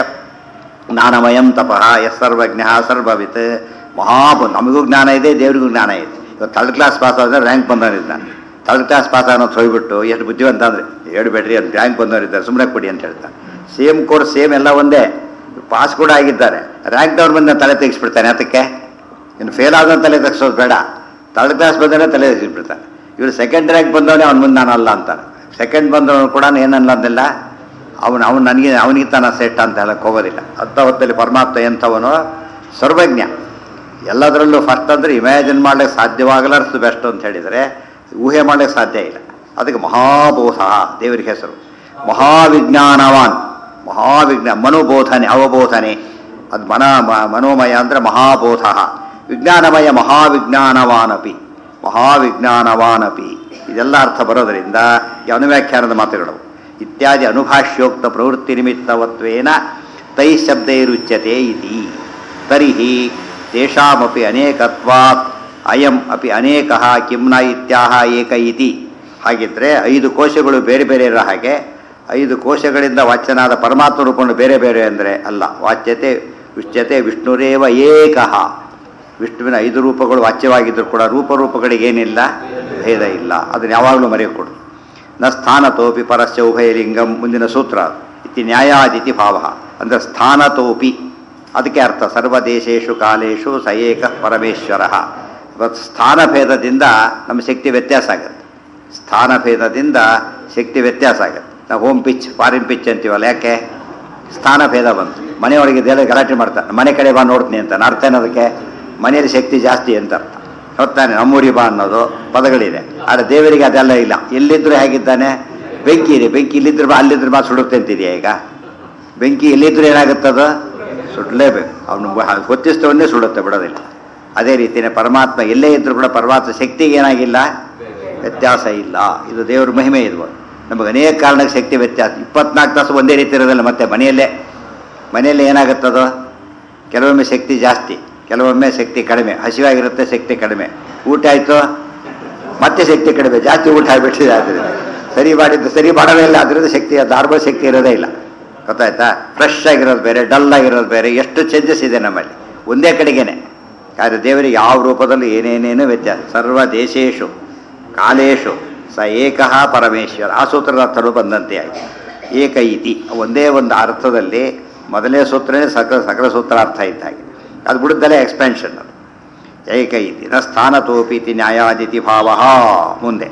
ಜ್ಞಾನಮಯಂ ತಪಃ ಎಸ್ ಸರ್ವಜ್ಞ ಸರ್ವವಿತ್ ಮಹಾಬೋ ನಮಗೂ ಜ್ಞಾನ ಇದೆ ದೇವರಿಗೂ ಜ್ಞಾನ ಇದೆ ಇವತ್ತು ಥರ್ಡ್ ಕ್ಲಾಸ್ ಪಾಸ್ ಆದರೆ ರ್ಯಾಂಕ್ ಬಂದವರಿದ್ದಾನೆ ಥರ್ಡ್ ಕ್ಲಾಸ್ ಪಾಸ್ ಅನ್ನೋದು ಹೋಗ್ಬಿಟ್ಟು ಎಷ್ಟು ಬುದ್ಧಿವಂತ ಅಂದರೆ ಹೇಳ್ಬೇಡ್ರಿ ಅಂತ ರ್ಯಾಂಕ್ ಬಂದವರಿದ್ದಾರೆ ಸುಮ್ಮನೆ ಕೊಡಿ ಅಂತ ಹೇಳ್ತಾನೆ ಸೇಮ್ ಕೋರ್ಸ್ ಸೇಮ್ ಎಲ್ಲ ಒಂದೇ ಪಾಸ್ ಕೂಡ ಆಗಿದ್ದಾರೆ ರ್ಯಾಂಕ್ ದವ್ರ ಬಂದ ತಲೆ ತೆಗಿಸ್ಬಿಡ್ತಾನೆ ಅದಕ್ಕೆ ಇನ್ನು ಫೇಲ್ ಆದ ತಲೆ ತೆಗಿಸೋದು ಬೇಡ ಥರ್ಡ್ ಕ್ಲಾಸ್ ಬಂದರೆ ತಲೆ ತೆಗಿಸ್ಬಿಡ್ತಾನೆ ಇವರು ಸೆಕೆಂಡ್ ರ್ಯಾಂಕ್ ಬಂದವನೇ ಅವ್ನ ಮುಂದೆ ನಾನಲ್ಲ ಅಂತಾನೆ ಸೆಕೆಂಡ್ ಬಂದವನು ಕೂಡ ಏನಲ್ಲ ಅಂದಿಲ್ಲ ಅವನು ಅವನು ನನಗೆ ಅವನಿಗೆ ತಾನ ಸೆಟ್ ಅಂತ ಹೇಳಕ್ಕೆ ಹೋಗೋದಿಲ್ಲ ಅಂಥ ಹೊತ್ತಲ್ಲಿ ಪರಮಾತ್ಮ ಎಂಥವನು ಸರ್ವಜ್ಞ ಎಲ್ಲದರಲ್ಲೂ ಫಸ್ಟ್ ಅಂದರೆ ಇಮ್ಯಾಜಿನ್ ಮಾಡ್ಲಿಕ್ಕೆ ಸಾಧ್ಯವಾಗಲಾರಷ್ಟು ಬೆಸ್ಟ್ ಅಂತ ಹೇಳಿದರೆ ಊಹೆ ಮಾಡ್ಲಿಕ್ಕೆ ಸಾಧ್ಯ ಇಲ್ಲ ಅದಕ್ಕೆ ಮಹಾಬೋಧ ದೇವರಿಗೆ ಹೆಸರು ಮಹಾವಿಜ್ಞಾನವಾನ್ ಮಹಾವಿಜ್ಞಾನ ಮನೋಬೋಧನೆ ಅವಬೋಧನೆ ಅದು ಮನ ಮ- ಮನೋಮಯ ಅಂದರೆ ಮಹಾಬೋಧ ವಿಜ್ಞಾನಮಯ ಮಹಾವಿಜ್ಞಾನವಾನಪಿ ಮಹಾವಿಜ್ಞಾನವಾನಪಿ ಇದೆಲ್ಲ ಅರ್ಥ ಬರೋದರಿಂದ ಈ ಅನುವ್ಯಾಖ್ಯಾನದ ಮಾತುಗಳು ಇತ್ಯಾದಿ ಅನುಭಾಷ್ಯೋಕ್ತ ಪ್ರವೃತ್ತಿ ನಿಮಿತ್ತವತ್ವೇನ ತೈ ಶಬ್ದೈರುಚ್ಯತೆ ಇತಿ ತರ್ಹಿ ತೇಷಾಮಪಿ ಅನೇಕತ್ವಾತ್ ಅಯಂ ಅಪಿ ಅನೇಕ ಕಿಮ್ನ ಇತ್ಯಾಹ ಏಕ ಇತಿ ಹಾಗಿದ್ರೆ ಐದು ಕೋಶಗಳು ಬೇರೆ ಬೇರೆ ಇರೋ ಹಾಗೆ ಐದು ಕೋಶಗಳಿಂದ ವಾಚ್ಯನಾದ ಪರಮಾತ್ಮ ರೂಪಗಳು ಬೇರೆ ಬೇರೆ ಅಂದರೆ ಅಲ್ಲ ವಾಚ್ಯತೆ ವಿಶ್ಯತೆ ವಿಷ್ಣುರೇವ ಏಕಃ ವಿಷ್ಣುವಿನ ಐದು ರೂಪಗಳು ವಾಚ್ಯವಾಗಿದ್ದರೂ ಕೂಡ ರೂಪರೂಪಗಳಿಗೇನಿಲ್ಲ ಭೇದ ಇಲ್ಲ ಅದನ್ನು ಯಾವಾಗಲೂ ಮರೆಯಕೊಡು ನ ಸ್ಥಾನತೋಪಿ ಪರಸ್ಯ ಉಭಯಲಿಂಗಂ ಮುಂದಿನ ಸೂತ್ರ ಅದು. ಇತಿ ನ್ಯಾಯಾದಿತಿ ಭಾವ ಅಂದರೆ ಸ್ಥಾನತೋಪಿ ಅದಕ್ಕೆ ಅರ್ಥ ಸರ್ವದೇಶೇಶು ಕಾಲೇಶು ಸ ಏಕ ಪರಮೇಶ್ವರ ಇವತ್ತು ಸ್ಥಾನಭೇದದಿಂದ ನಮ್ಮ ಶಕ್ತಿ ವ್ಯತ್ಯಾಸ ಆಗುತ್ತೆ ಸ್ಥಾನಭೇದದಿಂದ ಶಕ್ತಿ ವ್ಯತ್ಯಾಸ ಆಗುತ್ತೆ ನಾವು ಹೋಮ್ ಪಿಚ್ ಫಾರಿನ್ ಪಿಚ್ ಅಂತೀವಲ್ಲ ಯಾಕೆ ಸ್ಥಾನಭೇದ ಬಂತು ಮನೆಯೊಳಗೆ ದೇಲ ಗಲಾಟೆ ಮಾಡ್ತಾನೆ ಮನೆ ಕಡೆ ಬಾ ನೋಡ್ತೀನಿ ಅಂತ ಅರ್ಥ ಏನದಕ್ಕೆ ಮನೆಯಲ್ಲಿ ಶಕ್ತಿ ಜಾಸ್ತಿ ಅಂತ ಅರ್ಥ ಹೊತ್ತಾನೆ ನಮ್ಮೂರಿ ಬಾ ಅನ್ನೋದು ಪದಗಳಿದೆ ಆದರೆ ದೇವರಿಗೆ ಅದೆಲ್ಲ ಇಲ್ಲ ಎಲ್ಲಿದ್ದರೂ ಹೇಗಿದ್ದಾನೆ ಬೆಂಕಿ ಇದೆ ಬೆಂಕಿ ಇಲ್ಲಿದ್ರು ಬಾ ಅಲ್ಲಿದ್ರು ಬಾ ಸುಡುತ್ತೆ ಅಂತಿದೆಯಾ ಈಗ ಬೆಂಕಿ ಎಲ್ಲಿದ್ರು ಏನಾಗುತ್ತದು ಸುಡಲೇಬೇಕು ಅವನು ಹೊತ್ತಿಸ್ತವನ್ನೇ ಸುಡುತ್ತೆ ಬಿಡೋದಿಲ್ಲ ಅದೇ ರೀತಿಯೇ ಪರಮಾತ್ಮ ಎಲ್ಲೇ ಇದ್ರೂ ಕೂಡ ಪರಮಾತ್ಮ ಶಕ್ತಿಗೆ ಏನಾಗಿಲ್ಲ ವ್ಯತ್ಯಾಸ ಇಲ್ಲ ಇದು ದೇವ್ರ ಮಹಿಮೆ ಇದು ನಮಗೆ ಅನೇಕ ಕಾರಣಕ್ಕೆ ಶಕ್ತಿ ವ್ಯತ್ಯಾಸ ಇಪ್ಪತ್ನಾಲ್ಕು ತಾಸು ಒಂದೇ ರೀತಿ ಇರೋದಿಲ್ಲ ಮತ್ತೆ ಮನೆಯಲ್ಲೇ ಮನೆಯಲ್ಲೇ ಏನಾಗುತ್ತದೋ ಕೆಲವೊಮ್ಮೆ ಶಕ್ತಿ ಜಾಸ್ತಿ ಕೆಲವೊಮ್ಮೆ ಶಕ್ತಿ ಕಡಿಮೆ ಹಸಿವಾಗಿರುತ್ತೆ ಶಕ್ತಿ ಕಡಿಮೆ ಊಟ ಆಯಿತು ಮತ್ತೆ ಶಕ್ತಿ ಕಡಿಮೆ ಜಾಸ್ತಿ ಊಟ ಆಗಿಬಿಟ್ಟಿದೆ ಆದ್ದರಿಂದ ಸರಿ ಮಾಡಿದ್ದು ಸರಿ ಮಾಡೋದೇ ಇಲ್ಲ ಅದರಿಂದ ಶಕ್ತಿ ಧಾರ್ಮ ಶಕ್ತಿ ಇರೋದೇ ಇಲ್ಲ ಗೊತ್ತಾಯ್ತಾ ಫ್ರೆಶ್ ಆಗಿರೋದು ಬೇರೆ ಡಲ್ ಆಗಿರೋದು ಬೇರೆ ಎಷ್ಟು ಚೇಂಜಸ್ ಇದೆ ನಮ್ಮಲ್ಲಿ ಒಂದೇ ಕಡೆಗೇನೆ ಆದರೆ ದೇವರಿಗೆ ಯಾವ ರೂಪದಲ್ಲೂ ಏನೇನೇನು ವ್ಯತ್ಯಾಸ ಸರ್ವ ದೇಶೇಶು ಕಾಲೇಶು ಸ ಏಕಃ ಪರಮೇಶ್ವರ ಆ ಸೂತ್ರದ ಅರ್ಥಗಳು ಬಂದಂತೆ ಆಯಿತು ಏಕ ಇತಿ ಒಂದೇ ಒಂದು ಅರ್ಥದಲ್ಲಿ ಮೊದಲನೇ ಸೂತ್ರನೇ ಸಕಲ ಸಕಲ ಸೂತ್ರ ಅರ್ಥ ಇದ್ದ ಹಾಗೆ ಅದು ಬಿಡುತ್ತಲೇ ಎಕ್ಸ್ಪೆನ್ಷನ್ ಅದು ಏಕ ಇತಿ ನ ಸ್ಥಾನತೋಪೀತಿ ನ್ಯಾಯಾದಿತಿ ಭಾವ ಮುಂದೆ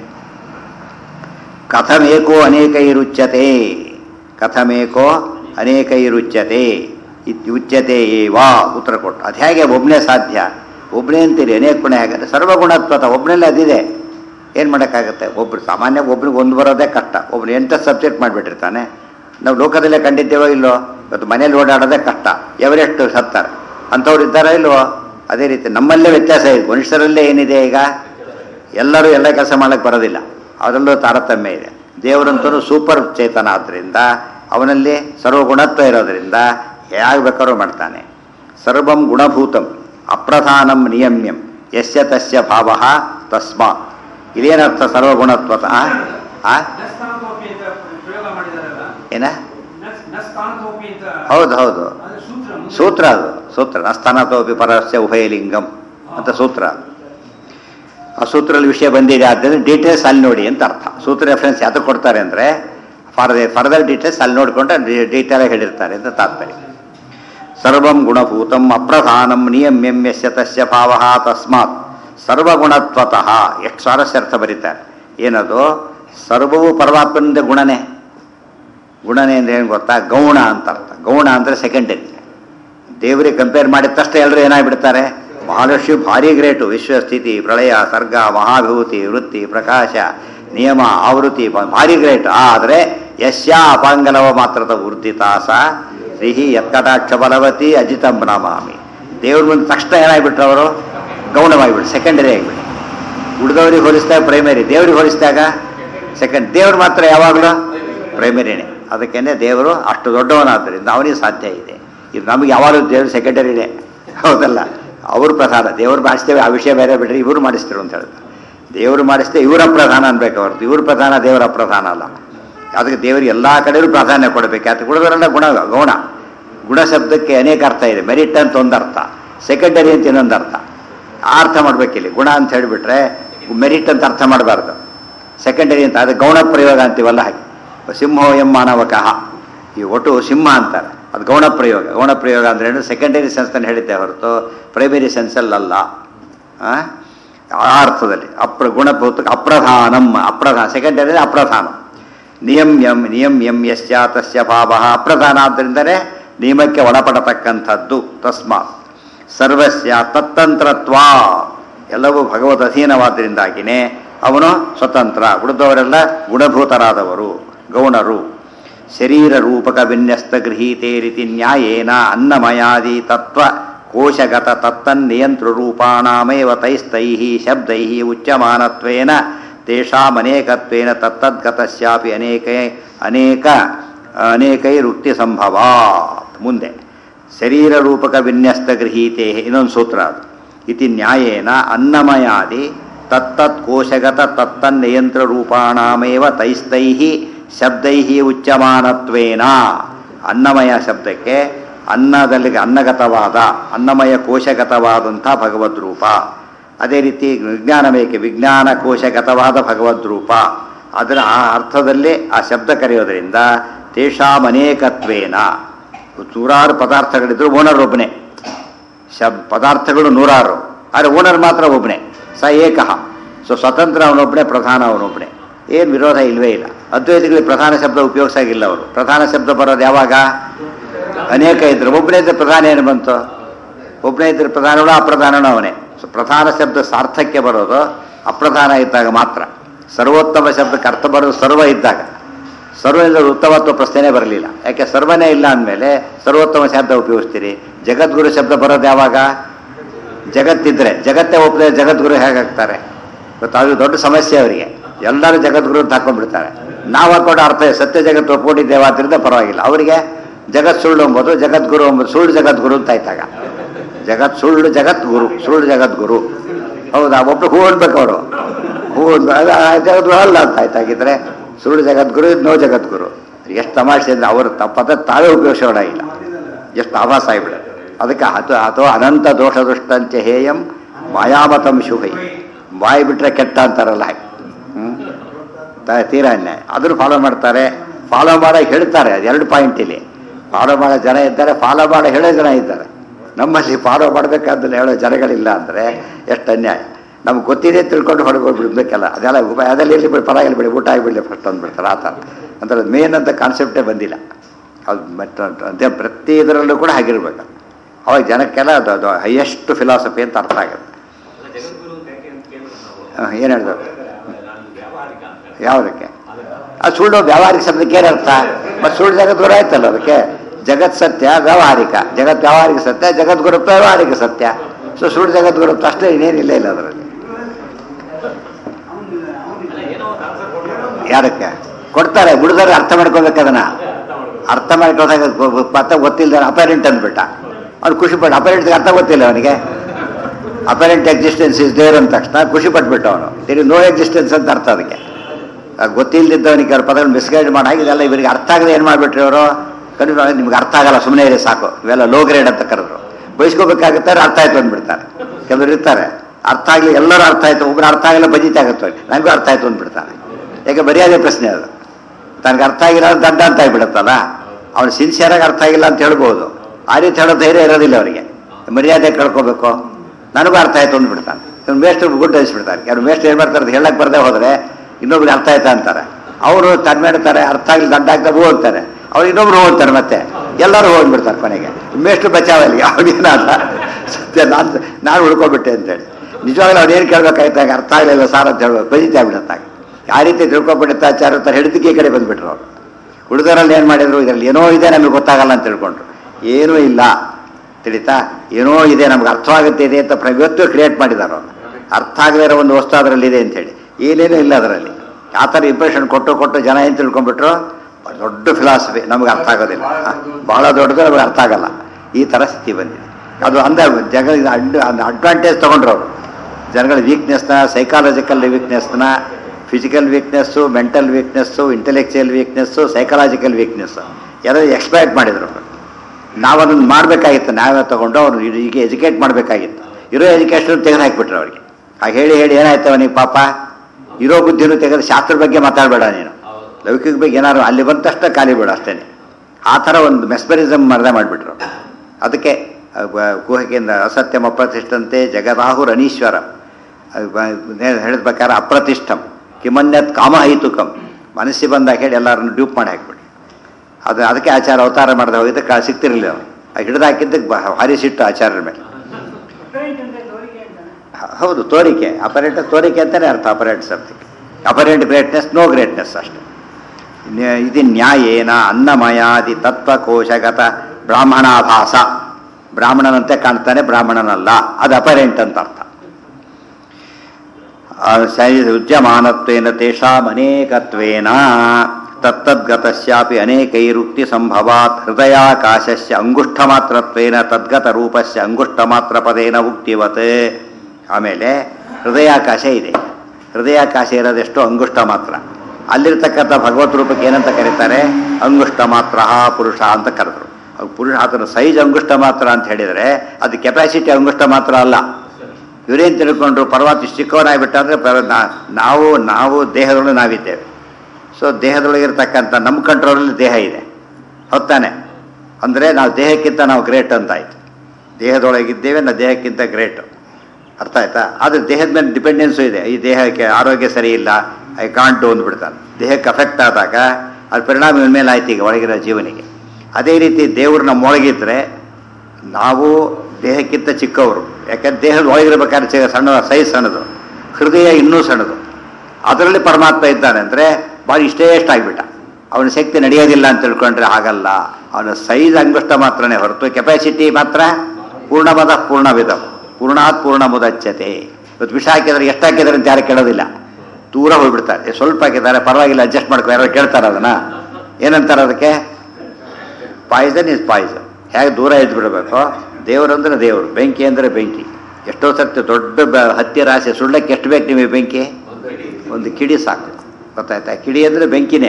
ಕಥಮೇಕೋ ಅನೇಕೈರುಚ್ಯತೆ ಕಥಮೇಕೋ ಅನೇಕೈರುಚ್ಯತೆ ಇತ್ಯುಚ್ಯತೆ ಏವಾ ಉತ್ತರ ಕೊಟ್ಟು ಅದು ಹೇಗೆ ಒಬ್ಬನೇ ಸಾಧ್ಯ ಒಬ್ಬನೇ ಅಂತೀರಿ ಅನೇಕ ಗುಣ ಹೇಗೆ ಸರ್ವಗುಣತ್ವತ ಒಬ್ಬನಲ್ಲಿ ಅದಿದೆ ಏನು ಮಾಡೋಕ್ಕಾಗತ್ತೆ ಒಬ್ರು ಸಾಮಾನ್ಯ ಒಬ್ರಿಗೆ ಒಂದು ಬರೋದೇ ಕಷ್ಟ ಒಬ್ರು ಎಂಥ ಸಬ್ಜೆಕ್ಟ್ ಮಾಡಿಬಿಟ್ಟಿರ್ತಾನೆ ನಾವು ಲೋಕದಲ್ಲೇ ಕಂಡಿದ್ದೇವೋ ಇಲ್ಲೋ ಇವತ್ತು ಮನೇಲಿ ಓಡಾಡೋದೇ ಕಷ್ಟ ಎವರೆಷ್ಟು ಸತ್ತಾರೆ ಅಂಥವ್ರು ಇದ್ದಾರಾ ಇಲ್ವೋ ಅದೇ ರೀತಿ ನಮ್ಮಲ್ಲೇ ವ್ಯತ್ಯಾಸ ಇದೆ ಮನುಷ್ಯರಲ್ಲೇ ಏನಿದೆ ಈಗ ಎಲ್ಲರೂ ಎಲ್ಲ ಕೆಲಸ ಮಾಡಕ್ಕೆ ಬರೋದಿಲ್ಲ ಅದರಲ್ಲೂ ತಾರತಮ್ಯ ಇದೆ ದೇವರಂತೂ ಸೂಪರ್ ಚೇತನ ಆದ್ದರಿಂದ ಅವನಲ್ಲಿ ಸರ್ವಗುಣತ್ವ ಇರೋದರಿಂದ ಹೇಗೆ ಬೇಕಾದ್ರೂ ಮಾಡ್ತಾನೆ ಸರ್ವಂ ಗುಣಭೂತಂ ಅಪ್ರಧಾನಂ ನಿಯಮ್ಯಂ ಯಸ್ಯ ತಸ್ಯ ಭಾವ ತಸ್ಮಾತ್ ಇದೇನರ್ಥ ಸರ್ವಗುಣತ್ವತಃ ಆ ನಸ್ತಾನತೋಪಿ ಅಂತ ಪ್ರಯೋಗ ಮಾಡಿದಾರಲ್ಲ ಏನ ನಸ್- ನಸ್ತಾನತೋಪಿ ಅಂತ ಹೌದು ಹೌದು ಅದು ಸೂತ್ರ ಮುಂದೆ. ಸೂತ್ರ ಅದು ಸೂತ್ರ ನಸ್ಥಾನತೋಪಿ ಪರಸ್ಯ ಉಭಯಲಿಂಗಂ ಅಂತ ಸೂತ್ರ ಅದು. ಆ ಸೂತ್ರಲ್ಲಿ ವಿಷಯ ಬಂದಿದೆ ಆದ್ದರಿಂದ ಡೀಟೇಲ್ಸ್ ಅಲ್ಲಿ ನೋಡಿ ಅಂತ ಅರ್ಥ ಸೂತ್ರ ರೆಫರೆನ್ಸ್ ಯಾತಕ್ಕೆ ಕೊಡ್ತಾರೆ ಅಂದರೆ ಫಾರ್ ಫರ್ದರ್ ಡೀಟೇಲ್ಸ್ ಅಲ್ಲಿ ನೋಡಿಕೊಂಡು ಡೀಟೇಲ್ ಹೇಳಿರ್ತಾರೆ ಅಂತ ತಾತ್ಪರ್ಯ ಸರ್ವಂ ಗುಣಭೂತಂ ಅಪ್ರಧಾನಂ ನಿಯಮ್ಯಂ ಯಸ್ಯ ತಸ್ಯ ಭಾವ ತಸ್ಮಾತ್ ಸರ್ವಗುಣತ್ವತಃ ಎಷ್ಟು ಸ್ವಾರಸ್ಯ ಅರ್ಥ ಬರೀತಾರೆ ಏನದು ಸರ್ವವು ಪರಮಾತ್ಮನಿಂದ ಗುಣನೇ ಗುಣನೇ ಅಂದ್ರೆ ಏನು ಗೊತ್ತಾ ಗೌಣ ಅಂತ ಅರ್ಥ ಗೌಣ ಅಂದರೆ ಸೆಕೆಂಡರಿ ದೇವರಿಗೆ ಕಂಪೇರ್ ಮಾಡಿದ ತಕ್ಷಣ ಎಲ್ಲರೂ ಏನಾಗ್ಬಿಡ್ತಾರೆ ಮಹಾಲಕ್ಷ್ಮಿ ಭಾರಿ ಗ್ರೇಟು ವಿಶ್ವಸ್ಥಿತಿ ಪ್ರಳಯ ಸರ್ಗ ಮಹಾಭಿಭೂತಿ ವೃತ್ತಿ ಪ್ರಕಾಶ ನಿಯಮ ಆವೃತ್ತಿ ಬ- ಭಾರಿ ಗ್ರೇಟ್ ಆದರೆ ಯಶ್ಯ ಅಪಾಂಗಲವ ಮಾತ್ರದ ಊರ್ಧಿತಾಸ ಸಿಹಿ ಯತ್ಕಟಾಕ್ಷ ಬಲವತಿ ಅಜಿತಂ ನಮಾಮಿ ದೇವ್ರ ಮುಂದೆ ತಕ್ಷಣ ಏನಾಗ್ಬಿಟ್ರು ಅವರು ಗೌಣವಾಗಿಬಿಟ್ಟು ಸೆಕೆಂಡರಿ ಆಗಿಬಿಟ್ಟು ಉಳಿದವ್ರಿಗೆ ಹೋಲಿಸಿದಾಗ ಪ್ರೈಮರಿ ದೇವ್ರಿಗೆ ಹೋಲಿಸಿದಾಗ ಸೆಕೆಂಡ್ ದೇವ್ರು ಮಾತ್ರ ಯಾವಾಗಲೂ ಪ್ರೈಮರಿನೇ ಅದಕ್ಕೇನೆ ದೇವರು ಅಷ್ಟು ದೊಡ್ಡವನಾದ್ದರಿಂದ ಅವನಿಗೆ ಸಾಧ್ಯ ಇದೆ ಇದು ನಮಗೆ ಯಾವಾಗಲೂ ದೇವರು ಸೆಕೆಂಡರಿನೇ ಹೌದಲ್ಲ ಅವರು ಪ್ರಧಾನ ದೇವರು ಮಾಡಿಸ್ತೇವೆ ಆ ವಿಷಯ ಬೇರೆ ಬಿಡ್ರಿ ಇವರು ಮಾಡಿಸ್ತಿರು ಅಂತ ಹೇಳ್ತಾರೆ ದೇವರು ಮಾಡಿಸ್ತೇ ಇವರ ಪ್ರಧಾನ ಅನ್ಬೇಕು ಹೊರತು ಇವ್ರ ಪ್ರಧಾನ ದೇವರ ಪ್ರಧಾನ ಅಲ್ಲ ಅದಕ್ಕೆ ದೇವರಿಗೆ ಎಲ್ಲ ಕಡೆಯೂ ಪ್ರಾಧಾನ್ಯ ಕೊಡಬೇಕು ಯಾಕೆ ಉಳಿದವರೆಲ್ಲ ಗುಣ ಗೌಣ ಗುಣ ಶಬ್ದಕ್ಕೆ ಅನೇಕ ಅರ್ಥ ಇದೆ ಮೆರಿಟ್ ಅಂತ ಒಂದು ಅರ್ಥ ಸೆಕೆಂಡರಿ ಅಂತ ಇನ್ನೊಂದು ಅರ್ಥ ಆ ಅರ್ಥ ಮಾಡ್ಬೇಕಿಲ್ಲಿ ಗುಣ ಅಂತ ಹೇಳಿಬಿಟ್ರೆ ಮೆರಿಟ್ ಅಂತ ಅರ್ಥ ಮಾಡಬಾರ್ದು ಸೆಕೆಂಡರಿ ಅಂತ ಅದು ಗೌಣ ಪ್ರಯೋಗ ಅಂತೀವಲ್ಲ ಹಾಗೆ ಸಿಂಹೋ ಎಂ ಮಾನವಕಃ ಈ ಒಟ್ಟು ಸಿಂಹ ಅಂತಾರೆ ಅದು ಗೌಣ ಪ್ರಯೋಗ ಗೌಣ ಪ್ರಯೋಗ ಅಂದ್ರೆ ಏನು ಸೆಕೆಂಡರಿ ಸೆನ್ಸ್ ಅಂತ ಹೇಳಿದ್ದೆ ಹೊರತು ಪ್ರೈಮರಿ ಸೆನ್ಸಲ್ಲಲ್ಲ ಆ? ಆ ಅರ್ಥದಲ್ಲಿ ಅಪ್ರ ಗುಣಭೂತ ಅಪ್ರಧಾನಂ ಅಪ್ರಧಾನ ಸೆಕೆಂಡರಿ ಅಪ್ರಧಾನ ನಿಯಮ್ಯಂ ನಿಯಮ್ಯಂ ಯಸ್ಯ ತಸ್ಯ ಭಾವ ಅಪ್ರಧಾನ ಆದ್ದರಿಂದಲೇ ನಿಯಮಕ್ಕೆ ಒಳಪಡತಕ್ಕಂಥದ್ದು ತಸ್ಮಾತ್ ಸರ್ವಸ್ಯ ತತ್ತಂತ್ರತ್ವ ಎಲ್ಲವೂ ಭಗವದ್ ಅಧೀನವಾದ್ದರಿಂದಾಗಿನೇ ಅವನು ಸ್ವತಂತ್ರ ಉಳಿದವರೆಲ್ಲ ಗುಣಭೂತರಾದವರು ಗೌಣರು ಶರೀರ ರೂಪಕ ವಿನ್ಯಸ್ತ ಗೃಹೀತೆ ರೀತಿ ನ್ಯಾಯೇನ ಅನ್ನಮಯಾದಿ ತತ್ವ ಕೋಶಗತ ತತ್ತನ್ನಿಯಂತೃ ರೂಪಾಣಾಮೇವ ತೈಸ್ತೈ ಶಬ್ದೈ ಉಚ್ಯಮಾನತ್ವೇನ ತೇಷಾಮನೇಕತ್ವೇನ ತತ್ತದ್ಗತಸ್ಯಾಪಿ ಅನೇಕ ಅನೇಕ ಅನೇಕೈರುಕ್ತಿ ಸಂಭವ ಮುಂದೆ ಶರೀರ ರೂಪಕ ವಿನ್ಯಸ್ತ ಗೃಹೀತೆ ಇನ್ನೊಂದು ಸೂತ್ರ ಅದು ಇತಿ ನ್ಯಾಯೇನ ಅನ್ನಮಯಾದಿ ತತ್ತತ್ ಕೋಶಗತ ತತ್ತನ್ನಿಯಂತ್ರ ರೂಪಾಣಾಮೇವ ತೈಸ್ತೈ ಶಬ್ದೈ ಉಚ್ಯಮಾನತ್ವೇನ ಅನ್ನಮಯ ಶಬ್ದಕ್ಕೆ ಅನ್ನದಲ್ಲಿ ಅನ್ನಗತವಾದ ಅನ್ನಮಯ ಕೋಶಗತವಾದಂಥ ಭಗವದ್ ರೂಪ ಅದೇ ರೀತಿ ವಿಜ್ಞಾನಮೇಕೆ ವಿಜ್ಞಾನ ಕೋಶಗತವಾದ ಭಗವದ್ ರೂಪ ಅದರ ಆ ಅರ್ಥದಲ್ಲಿ ಆ ಶಬ್ದ ಕರೆಯೋದರಿಂದ ತೇಷಾಂ ಅನೇಕತ್ವೇನ ನೂರಾರು ಪದಾರ್ಥಗಳಿದ್ರು ಓನರ್ ಒಬ್ಬನೇ ಶಬ್ ಪದಾರ್ಥಗಳು ನೂರಾರು ಆದರೆ ಓನರ್ ಮಾತ್ರ ಒಬ್ಬನೇ ಸ ಏಕಃ ಸೊ ಸ್ವತಂತ್ರ ಅವನೊಬ್ಬನೇ ಪ್ರಧಾನ ಅವನೊಬ್ಬನೇ ಏನು ವಿರೋಧ ಇಲ್ವೇ ಇಲ್ಲ ಅದ್ವೈತಗಳಿಗೆ ಪ್ರಧಾನ ಶಬ್ದ ಉಪಯೋಗಿಸಾಗಿಲ್ಲ ಅವರು ಪ್ರಧಾನ ಶಬ್ದ ಬರೋದು ಯಾವಾಗ ಅನೇಕ ಇದ್ರು ಒಬ್ಬನೇ ಇದ್ರೆ ಪ್ರಧಾನ ಏನು ಬಂತು ಒಬ್ಬನೇ ಇದ್ರೆ ಪ್ರಧಾನವೂ ಅಪ್ರಧಾನವೂ ಅವನೇ ಸೊ ಪ್ರಧಾನ ಶಬ್ದ ಸಾರ್ಥಕ್ಯ ಬರೋದು ಅಪ್ರಧಾನ ಇದ್ದಾಗ ಮಾತ್ರ ಸರ್ವೋತ್ತಮ ಶಬ್ದಕ್ಕೆ ಅರ್ಥ ಬರೋದು ಸರ್ವ ಇದ್ದಾಗ ಸರ್ವ ಇಲ್ಲದ ಉತ್ತಮತ್ವ ಪ್ರಶ್ನೆನೇ ಬರಲಿಲ್ಲ ಯಾಕೆ ಸರ್ವನೇ ಇಲ್ಲ ಅಂದಮೇಲೆ ಸರ್ವೋತ್ತಮ ಶಬ್ದ ಉಪಯೋಗಿಸ್ತೀರಿ ಜಗದ್ಗುರು ಶಬ್ದ ಬರೋದು ಯಾವಾಗ ಜಗತ್ತಿದ್ರೆ ಜಗತ್ತೇ ಒಪ್ಪದೆ ಜಗದ್ಗುರು ಹೇಗಾಗ್ತಾರೆ ಇವತ್ತು ಅದು ದೊಡ್ಡ ಸಮಸ್ಯೆ ಅವರಿಗೆ ಎಲ್ಲರೂ ಜಗದ್ಗುರು ಅಂತ ಹಾಕೊಂಡ್ಬಿಡ್ತಾರೆ ನಾವು ಹಾಕೊಂಡು ಅರ್ಥ ಸತ್ಯ ಜಗತ್ತು ಒಪ್ಕೊಂಡಿದ್ದೇವೆ ಆದ್ದರಿಂದ ಪರವಾಗಿಲ್ಲ ಅವರಿಗೆ ಜಗತ್ ಸುಳ್ಳು ಎಂಬುದು ಜಗದ್ಗುರು ಎಂಬುದು ಸುಳ್ಳು ಜಗದ್ಗುರು ಅಂತ ಆಯ್ತಾಗ ಜಗತ್ ಸುಳ್ಳು ಜಗದ್ಗುರು ಸುಳ್ಳು ಜಗದ್ಗುರು ಹೌದಾ ಒಬ್ರು ಹೂ ಅನ್ಬೇಕು ಅವರು ಹೂ ಅನ್ಬೇಕು. ಅದು ಆ ಜಗದ್ಗುರು ಅಲ್ಲ ಅಂತ ಆಯ್ತಾಗಿದ್ರೆ ಸುಳ್ಳು ಜಗದ್ಗುರು ಇದು ನೋ ಜಗದ್ಗುರು ಎಷ್ಟು ತಮಾಷೆ ಅಂದರೆ ಅವರು ತಪ್ಪದ ತಾವೇ ಉಪಯೋಗಿಸೋಣಾಗಿಲ್ಲ ಎಷ್ಟು ಆಭಾಸ ಆಗಿಬಿಡ ಅದಕ್ಕೆ ಅದು ಅಥವಾ ಅನಂತ ದೋಷ ದುಷ್ಟಂಚ ಹೇಯಂ ಮಾಯಾಮತಂ ಶುಭೈ ಬಾಯಿ ಬಿಟ್ರೆ ಕೆಟ್ಟ ಅಂತಾರಲ್ಲ ಹಾಗೆ ಹ್ಮ್? ತ- ತೀರಾ ಅನ್ಯಾಯ ಅದನ್ನು ಫಾಲೋ ಮಾಡ್ತಾರೆ ಫಾಲೋ ಮಾಡೋ ಹೇಳ್ತಾರೆ ಅದು ಎರಡು ಪಾಯಿಂಟ್ ಇಲ್ಲಿ ಫಾಲೋ ಮಾಡೋ ಜನ ಇದ್ದಾರೆ ಫಾಲೋ ಮಾಡೋ ಹೇಳೋ ಜನ ಇದ್ದಾರೆ ನಮ್ಮಲ್ಲಿ ಫಾಲೋ ಮಾಡಬೇಕಾದ್ರೆ ಹೇಳೋ ಜನಗಳಿಲ್ಲ ಅಂದರೆ ಎಷ್ಟು ಅನ್ಯಾಯ ನಮ್ಗೆ ಗೊತ್ತಿದೆ ತಿಳ್ಕೊಂಡು ಹೊರಗೆ ಬಿಡ್ಬೇಕಲ್ಲ ಅದೆಲ್ಲ ಉಪಾಯ ಅದೆಲ್ಲ ಇಲ್ಲಿ ಬಿಡಿ ಪರವಾಗಿಲ್ಲ ಬಿಡಿ ಊಟ ಆಗಿಬಿಡಲಿ ಫಸ್ಟ್ ಅಂದ್ಬಿಡ್ತಾರೆ ಆ ಥರ ಅಂದ್ರೆ ಮೇನ್ ಅಂತ ಕಾನ್ಸೆಪ್ಟೇ ಬಂದಿಲ್ಲ ಅದು ಮತ್ತೆ ಅದೇ ಪ್ರತಿ ಇದರಲ್ಲೂ ಕೂಡ ಹಾಗಿರ್ಬೇಕು ಅವಾಗ ಜನಕ್ಕೆಲ್ಲ ಅದು ಅದು ಹೈಯೆಸ್ಟ್ ಫಿಲಾಸಫಿ ಅಂತ ಅರ್ಥ ಆಗುತ್ತೆ ಜಗದ್ಗುರು ಅಂತ ಯಾಕೆ ಅಂತ ಕೇಳಿದ್ರು ನಾವು ಏನು ಹೇಳಿದ್ರು ನಾನು ವ್ಯಾವಹಾರಿಕ ಅಂತ ಯಾವುದಕ್ಕೆ ಅದು ಸುಳ್ಳು ವ್ಯಾವಹಾರಿಕ ಶಬ್ದಕ್ಕೆ ಏನರ್ಥ ಮತ್ತು ಸುಳ್ಳು ಜಗತ್ ದೂರ ಆಯ್ತಲ್ಲ ಅದಕ್ಕೆ ಜಗತ್ ಸತ್ಯ ವ್ಯಾವಹಾರಿಕ ಜಗತ್ ವ್ಯಾವಹಾರಿಕ ಸತ್ಯ ಜಗದ್ಗುರುತ್ವ ವ್ಯಾವಹಾರಿಕ ಸತ್ಯ ಸೊ ಸುಳ್ಳು ಜಗದ್ಗುರುತ್ವ ಅಷ್ಟೇ ಇನ್ನೇನಿಲ್ಲ ಇಲ್ಲ ಅದರಲ್ಲಿ ಅಲ್ಲ ಏನೋ ಒಂದು ಆನ್ಸರ್ ಕೊಡ್ತಾರೆ ಯಾರಕ್ಕೆ ಕೊಡ್ತಾರೆ ಬಿಡಿದವ್ರು ಅರ್ಥ ಮಾಡ್ಕೋಬೇಕು ಅದನ್ನ ಅರ್ಥ ಮಾಡ್ಕೊಂಡಾಗ ಮತ್ತೆ ಗೊತ್ತಿಲ್ಲ ಅಪರೆಂಟ್ ಅಂದ್ಬಿಟ್ಟ ಅವ್ನು ಖುಷಿ ಪಟ್ಟು ಅಪರೆಂಟ್ ಅರ್ಥ ಗೊತ್ತಿಲ್ಲ ಅವನಿಗೆ ಅಪರೆಂಟ್ ಎಕ್ಸಿಸ್ಟೆನ್ಸ್ ಇಸ್ ದೇರ್ ಅಂದ ತಕ್ಷಣ ಖುಷಿ ಪಟ್ಬಿಟ್ಟು ಅವನು ತಿರುಗಿ ನೋ ಎಕ್ಸಿಸ್ಟೆನ್ಸ್ ಅಂತ ಅರ್ಥ ಅದಕ್ಕೆ ಅದು ಗೊತ್ತಿಲ್ಲದಿದ್ದವನಿಗೆ ಅವ್ರ ಪದಗಳು ಮಿಸ್ಗೈಡ್ ಮಾಡಿ ಹಾಗಿದೆಲ್ಲ ಇವರಿಗೆ ಅರ್ಥ ಆಗದೆ ಏನು ಮಾಡಿಬಿಟ್ರಿ ಅವರು ಕಡಿಮೆ ನಿಮ್ಗೆ ಅರ್ಥ ಆಗಲ್ಲ ಸುಮ್ಮನೆ ಇರಿ ಸಾಕು ಇವೆಲ್ಲ ಲೋ ಗ್ರೇಡ್ ಅಂತ ಕರೆದ್ರು ಬಯಸ್ಕೋಬೇಕಾಗುತ್ತಾರೆ ಅರ್ಥ ಆಯ್ತು ಅಂದ್ಬಿಡ್ತಾರೆ ಕೆಲವರು ಇರ್ತಾರೆ ಅರ್ಥ ಆಗಲಿ ಎಲ್ಲರೂ ಅರ್ಥ ಆಯ್ತು ಒಬ್ರು ಅರ್ಥ ಆಗಲ್ಲ ಬಜಿತೆ ಆಗುತ್ತೆ ಅವ್ರಿಗೆ. ನನಗೂ ಅರ್ಥ ಆಯ್ತು ಅಂದ್ಬಿಡ್ತಾರೆ ಯಾಕೆ ಮರ್ಯಾದೆ ಪ್ರಶ್ನೆ ಅದು ತನಗೆ ಅರ್ಥ ಆಗಿಲ್ಲ ಅಂದ್ರೆ ದಡ್ಡ ಅಂತ ಆಗಿಬಿಡುತ್ತಲ್ಲ ಅವ್ನು ಸಿನ್ಸಿಯರಾಗಿ ಅರ್ಥ ಆಗಿಲ್ಲ ಅಂತ ಹೇಳ್ಬೋದು ಆ ರೀತಿ ಹೇಳೋ ಧೈರ್ಯ ಇರೋದಿಲ್ಲ ಅವರಿಗೆ ಮರ್ಯಾದೆ ಕಳ್ಕೋಬೇಕು ನನಗೂ ಅರ್ಥ ಆಯ್ತು ಅಂದ್ಬಿಡ್ತಾನೆ ಇವ್ನು ಮೇಷ್ಟ್ರು ಗುಡ್ ಅನಿಸ್ಬಿಡ್ತಾರೆ ಅವ್ರು ಮೇಷ್ಟ್ರು ಏನು ಮಾಡ್ತಾರೆ ಅದು ಹೇಳಕ್ಕೆ ಬರದೆ ಹೋದರೆ ಇನ್ನೊಬ್ರಿಗೆ ಅರ್ಥ ಆಯ್ತಾ ಅಂತಾರೆ ಅವರು ತನ್ಮೇಡ್ತಾರೆ ಅರ್ಥ ಆಗಲಿ ದಡ್ಡ ಆಗ್ತಾ ಹೂ ಅಂತಾರೆ ಅವ್ರು ಇನ್ನೊಬ್ರು ಹೋಗ್ತಾರೆ ಮತ್ತೆ ಎಲ್ಲರೂ ಹೋಗ್ಬಿಡ್ತಾರೆ ಕೊನೆಗೆ ಮೇಷ್ಟ್ರು ಬಚಾವಲ್ಲಿ ಅವ್ರಿಗೇನಾದ ಸತ್ಯ ನಾನು ನಾನು ಉಳ್ಕೊಬಿಟ್ಟೆ ಅಂತೇಳಿ ನಿಜವಾಗ್ಲೂ ಅವ್ರು ಏನು ಕೇಳ್ಬೇಕಾಯ್ತಾಗ ಅರ್ಥ ಆಗಲಿಲ್ಲ ಸಾರ್ ಅಂತ ಹೇಳ್ಬೇಕು ಬಜಿತಾ ಬಿಡುತ್ತಾಗ ಆ ರೀತಿ ತಿಳ್ಕೊಬಿಡುತ್ತೆ ಆಚಾರ ತರ ಹಿಡಿದಕ್ಕೆ ಕಡೆ ಬಂದ್ಬಿಟ್ರು ಅವರು ಹುಡುಗರಲ್ಲಿ ಏನು ಮಾಡಿದ್ರು ಇದರಲ್ಲಿ ಏನೋ ಇದೆ ನಮಗೆ ಗೊತ್ತಾಗಲ್ಲ ಅಂತ ತಿಳ್ಕೊಂಡ್ರು ಏನೂ ಇಲ್ಲ ತಿಳಿತಾ ಏನೋ ಇದೆ ನಮ್ಗೆ ಅರ್ಥವಾಗುತ್ತೆ ಇದೆ ಅಂತ ಪ್ರ- ಇವತ್ತು ಕ್ರಿಯೇಟ್ ಮಾಡಿದಾರೆ ಅವರು ಅರ್ಥ ಆಗದೇ ಇರೋ ಒಂದು ವಸ್ತು ಅದರಲ್ಲಿ ಇದೆ ಅಂತೇಳಿ ಏನೇನೂ ಇಲ್ಲ ಅದರಲ್ಲಿ ಆ ಥರ ಇಂಪ್ರೆಷನ್ ಕೊಟ್ಟು ಕೊಟ್ಟು ಜನ ಏನು ತಿಳ್ಕೊಂಡ್ಬಿಟ್ರು ದೊಡ್ಡ ಫಿಲಾಸಫಿ ನಮಗೆ ಅರ್ಥ ಆಗೋದಿಲ್ಲ ಹ, ಬಹಳ ದೊಡ್ಡದು ನಮಗೆ ಅರ್ಥ ಆಗಲ್ಲ ಈ ಥರ ಸ್ಥಿತಿ ಬಂದಿದೆ ಅದು ಅಂದ ಜಗ ಅಡ್ವಾಂಟೇಜ್ ತೊಗೊಂಡ್ರು ಅವರು ಜನಗಳ ವೀಕ್ನೆಸ್ನ ಸೈಕಾಲಜಿಕಲ್ ವೀಕ್ನೆಸ್ನ physical weakness mental weakness intellectual weakness psychological weakness ಎಲ್ಲ ಎಕ್ಸ್ಪ್ಲೈಟ್ ಮಾಡಿದ್ರು ಅವರು ನಾವು ಅದನ್ನು ಮಾಡಬೇಕಾಗಿತ್ತು ನಾವೇ ತಗೊಂಡು ಅವ್ರು ಈಗ ಎಜುಕೇಟ್ ಮಾಡಬೇಕಾಗಿತ್ತು ಇರೋ ಎಜುಕೇಷನ್ ತೆಗೆದು ಹಾಕ್ಬಿಟ್ರು ಅವ್ರಿಗೆ ಹಾಗೆ ಹೇಳಿ ಹೇಳಿ ಏನಾಯ್ತು ಅವನಿಗೆ ಪಾಪ ಇರೋ ಬುದ್ಧಿನೂ ತೆಗೆದು ಶಾಸ್ತ್ರ ಬಗ್ಗೆ ಮಾತಾಡಬೇಡ ನೀನು ಲೌಕಿಕ ಬಗ್ಗೆ ಏನಾದ್ರು ಅಲ್ಲಿ ಬಂದ ತಕ್ಷಣ ಖಾಲಿ ಬೇಡ ಅಷ್ಟೇ ಆ ಥರ ಒಂದು ಮೆಸ್ಮರಿಸಮ್ ಮರದ ಮಾಡಿಬಿಟ್ರು ಅದಕ್ಕೆ ಅಹ್, ಬ- ಕುಹಕೆಯಿಂದ ಅಸತ್ಯಂ ಅಪ್ರತಿಷ್ಠಂತೆ ಜಗದಾಹುರ್ ಅನೀಶ್ವರ ಹೇಳಿದ ಪ್ರಕಾರ ಅಪ್ರತಿಷ್ಠಂ ಕಿಮನ್ಯತ್ ಕಾಮಹೈತುಕಂ ಮನಸ್ಸಿಗೆ ಬಂದಾಗ ಹೇಳಿ ಎಲ್ಲರನ್ನು ಡ್ಯೂಪ್ ಮಾಡಿ ಹಾಕ್ಬಿಟ್ರು ಅದು ಅದಕ್ಕೆ ಆಚಾರ ಅವತಾರ ಮಾಡದೆ ಹೋಗಿದ್ದೆ ಕಾ ಸಿಗ್ತಿರ್ಲಿಲ್ಲ ಅವ್ರು ಆ ಹಿಡಿದು ಹಾಕಿದ್ದಕ್ಕೆ ಬ- ಭಾರಿ ಸಿಟ್ಟು ಆಚಾರ್ಯರ ಮೇಲೆ ಹ- ಹೌದು ತೋರಿಕೆ ಅಪರೇಟ್ ತೋರಿಕೆ ಅಂತಾನೆ ಅರ್ಥ ಅಪರೇಟ್ ಶಬ್ದಕ್ಕೆ ಅಪರೇಟ್ ಗ್ರೇಟ್ನೆಸ್ ನೋ ಗ್ರೇಟ್ನೆಸ್ ಅಷ್ಟೆ ನ್ಯ- ಇದು ನ್ಯಾಯೇನ ಅನ್ನಮಯಾದಿ ತತ್ವಕೋಶಗತ ಬ್ರಾಹ್ಮಣಾಭಾಸ ಬ್ರಾಹ್ಮಣನಂತೆ ಕಾಣ್ತಾನೆ ಬ್ರಾಹ್ಮಣನಲ್ಲ ಅದು ಅಪರೆಂಟ್ ಅಂತ ಅರ್ಥ ಆ ಶರೀರ ಉದ್ಯಮಾನತ್ವೇನ ತೇಷಾಂ ಅನೇಕತ್ವೇನ ತತ್ತದ್ಗತಸ್ಯಾಪಿ ಅನೇಕೈರುಕ್ತಿ ಸಂಭವಾತ್ ಹೃದಯಾಕಾಶಸ್ಯ ಅಂಗುಷ್ಠಮಾತ್ರತ್ವೇನ ತದ್ಗತ ರೂಪಸ್ಯ ಅಂಗುಷ್ಠಮಾತ್ರ ಪದೇನ ಉಕ್ತಿವತ್ ಆಮೇಲೆ ಹೃದಯಾಕಾಶ ಇದೆ ಹೃದಯಾಕಾಶ ಇರೋದೆಷ್ಟು ಅಂಗುಷ್ಠ ಮಾತ್ರ ಅಲ್ಲಿರ್ತಕ್ಕಂಥ ಭಗವತ್ ರೂಪಕ್ಕೆ ಏನಂತ ಕರೀತಾರೆ ಅಂಗುಷ್ಠ ಮಾತ್ರ ಪುರುಷ ಅಂತ ಕರೆದ್ರು ಅದು ಪುರುಷ ಅದರ ಸೈಜ್ ಅಂಗುಷ್ಠ ಮಾತ್ರ ಅಂತ ಹೇಳಿದರೆ ಅದು ಕೆಪಾಸಿಟಿ ಅಂಗುಷ್ಠ ಮಾತ್ರ ಅಲ್ಲ ಇವರೇನು ತಿಳ್ಕೊಂಡ್ರು ಪರ್ವತ ಇಷ್ಟು ಚಿಕ್ಕವನಾಗ್ಬಿಟ್ಟ ಅಂದರೆ ಪರ್ವ- ನಾ- ನಾವು ನಾವು ದೇಹದೊಳಗೆ ನಾವಿದ್ದೇವೆ ಸೊ ದೇಹದೊಳಗಿರ್ತಕ್ಕಂಥ ನಮ್ಮ ಕಂಟ್ರೋಲಲ್ಲಿ ದೇಹ ಇದೆ ಹೊತ್ತಾನೆ ಅಂದರೆ ನಾವು ದೇಹಕ್ಕಿಂತ ನಾವು ಗ್ರೇಟ್ ಅಂತ ಆಯ್ತು ದೇಹದೊಳಗಿದ್ದೇವೆ ನಾವು ದೇಹಕ್ಕಿಂತ ಗ್ರೇಟ್ ಅರ್ಥ ಆಯ್ತಾ ಆದರೆ ದೇಹದ ಮೇಲೆ ಡಿಪೆಂಡೆನ್ಸು ಇದೆ ಈ ದೇಹಕ್ಕೆ ಆರೋಗ್ಯ ಸರಿ ಇಲ್ಲ ಐ ಕಾಂಟು ಅಂದ್ಬಿಡ್ತಾನೆ ದೇಹಕ್ಕೆ ಅಫೆಕ್ಟ್ ಆದಾಗ ಅದು ಪರಿಣಾಮ ಇವನ ಮೇಲೆ ಆಯ್ತು ಈಗ ಒಳಗಿರೋ ಜೀವನಿಗೆ ಅದೇ ರೀತಿ ದೇವರು ನಮ್ಮ ಒಳಗಿದ್ರೆ ನಾವು ದೇಹಕ್ಕಿಂತ ಚಿಕ್ಕವರು ಯಾಕಂದ್ರೆ ದೇಹದ ಒಳಗಿರ್ಬೇಕಾದ್ರೆ ಚಿ- ಸಣ್ಣ ಸೈಜ್ ಸಣ್ಣದು ಹೃದಯ ಇನ್ನೂ ಸಣ್ಣದು ಅದರಲ್ಲಿ ಪರಮಾತ್ಮ ಇದ್ದಾನೆ ಅಂದರೆ ಭಾಳ ಇಷ್ಟೇ ಆಗಿಬಿಟ್ಟ ಅವನ ಶಕ್ತಿ ನಡೆಯೋದಿಲ್ಲ ಅಂತ ತಿಳ್ಕೊಂಡ್ರೆ ಆಗಲ್ಲ ಅವನ ಸೈಜ್ ಅಂಗುಷ್ಟ ಮಾತ್ರನೇ ಹೊರತು ಕೆಪಾಸಿಟಿ ಮಾತ್ರ ಪೂರ್ಣಮದ ಪೂರ್ಣವಿದ ಪೂರ್ಣಾತ್ ಪೂರ್ಣ ಮುದಚ್ಚತೆ ಇವತ್ತು ವಿಷ ಹಾಕಿದ್ರೆ ಎಷ್ಟು ಹಾಕಿದ್ರೆ ಅಂತ ಯಾರು ಕೇಳೋದಿಲ್ಲ ದೂರ ಹೋಗ್ಬಿಡ್ತಾರೆ ಏ, ಸ್ವಲ್ಪ ಹಾಕಿದ್ದಾರೆ ಪರವಾಗಿಲ್ಲ ಅಡ್ಜಸ್ಟ್ ಮಾಡ್ಕೊ ಯಾರು ಕೇಳ್ತಾರೆ ಅದನ್ನ ಏನಂತಾರೆ ಅದಕ್ಕೆ ಪಾಯ್ಸನ್ ಇಸ್ ಪಾಯ್ಸನ್ ಹೇಗೆ ದೂರ ಎದ್ದು ಬಿಡಬೇಕು ದೇವರು ಅಂದ್ರೆ ದೇವರು ಬೆಂಕಿ ಅಂದರೆ ಬೆಂಕಿ ಎಷ್ಟೋ ಸರ್ತಿ ದೊಡ್ಡ ಬ- ಹತ್ತಿ ರಾಶಿ ಸುಳ್ಳಕ್ಕೆ ಎಷ್ಟು ಬೇಕು ನಿಮಗೆ ಬೆಂಕಿ ಒಂದು ಕಿಡಿ ಸಾಕು ಗೊತ್ತಾಯ್ತಾ ಕಿಡಿ ಅಂದರೆ ಬೆಂಕಿನೇ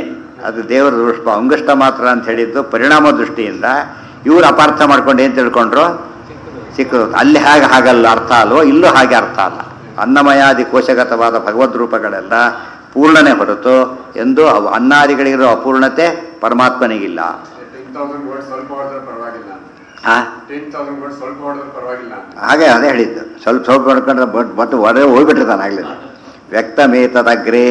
ಅದು ದೇವರ ದೃಷ್ಟ ಅಂಗುಷ್ಟ ಮಾತ್ರ ಅಂತ ಹೇಳಿದ್ದು ಪರಿಣಾಮ ದೃಷ್ಟಿಯಿಂದ ಇವ್ರು ಅಪಾರ್ಥ ಮಾಡ್ಕೊಂಡು ಏನು ತಿಳ್ಕೊಂಡ್ರು ಸಿಕ್ಕದು ಅಲ್ಲಿ ಹಾಗೆ ಹಾಗಲ್ಲ ಅರ್ಥ ಅಲ್ವೋ ಇಲ್ಲೂ ಹಾಗೆ ಅರ್ಥ ಅಲ್ಲ ಅನ್ನಮಯಾದಿ ಕೋಶಗತವಾದ ಭಗವದ್ ರೂಪಗಳೆಲ್ಲ ಪೂರ್ಣನೇ ಹೊರತು ಎಂದು ಅವು ಅನ್ನಾದಿಗಳಿಗಿರೋ ಅಪೂರ್ಣತೆ ಪರಮಾತ್ಮನಿಗಿಲ್ಲ ಟೆನ್ ತೌಸಂಡ್ ವರ್ಡ್ ಸ್ವಲ್ಪ ಹೊಡೆದ್ರೆ ಪರವಾಗಿಲ್ಲ ಅಂತ ಆ ಟೆನ್ ತೌಸಂಡ್ ವರ್ಡ್ ಸ್ವಲ್ಪ ಹೊಡೆದ್ರೆ ಪರವಾಗಿಲ್ಲ ಅಂತ ಹಾಗೆ ಅದೇ ಹೇಳಿದ್ದು ಸ್ವಲ್ಪ ಸ್ವಲ್ಪ ನೋಡ್ಕೊಂಡ್ರೆ ಬಟ್ ಬಟ್ ಹೊರಗೆ ಹೋಗ್ಬಿಟ್ಟಿರ್ತಾನೆ ಆಗಲಿ ವ್ಯಕ್ತಮೇತದಗ್ರೇ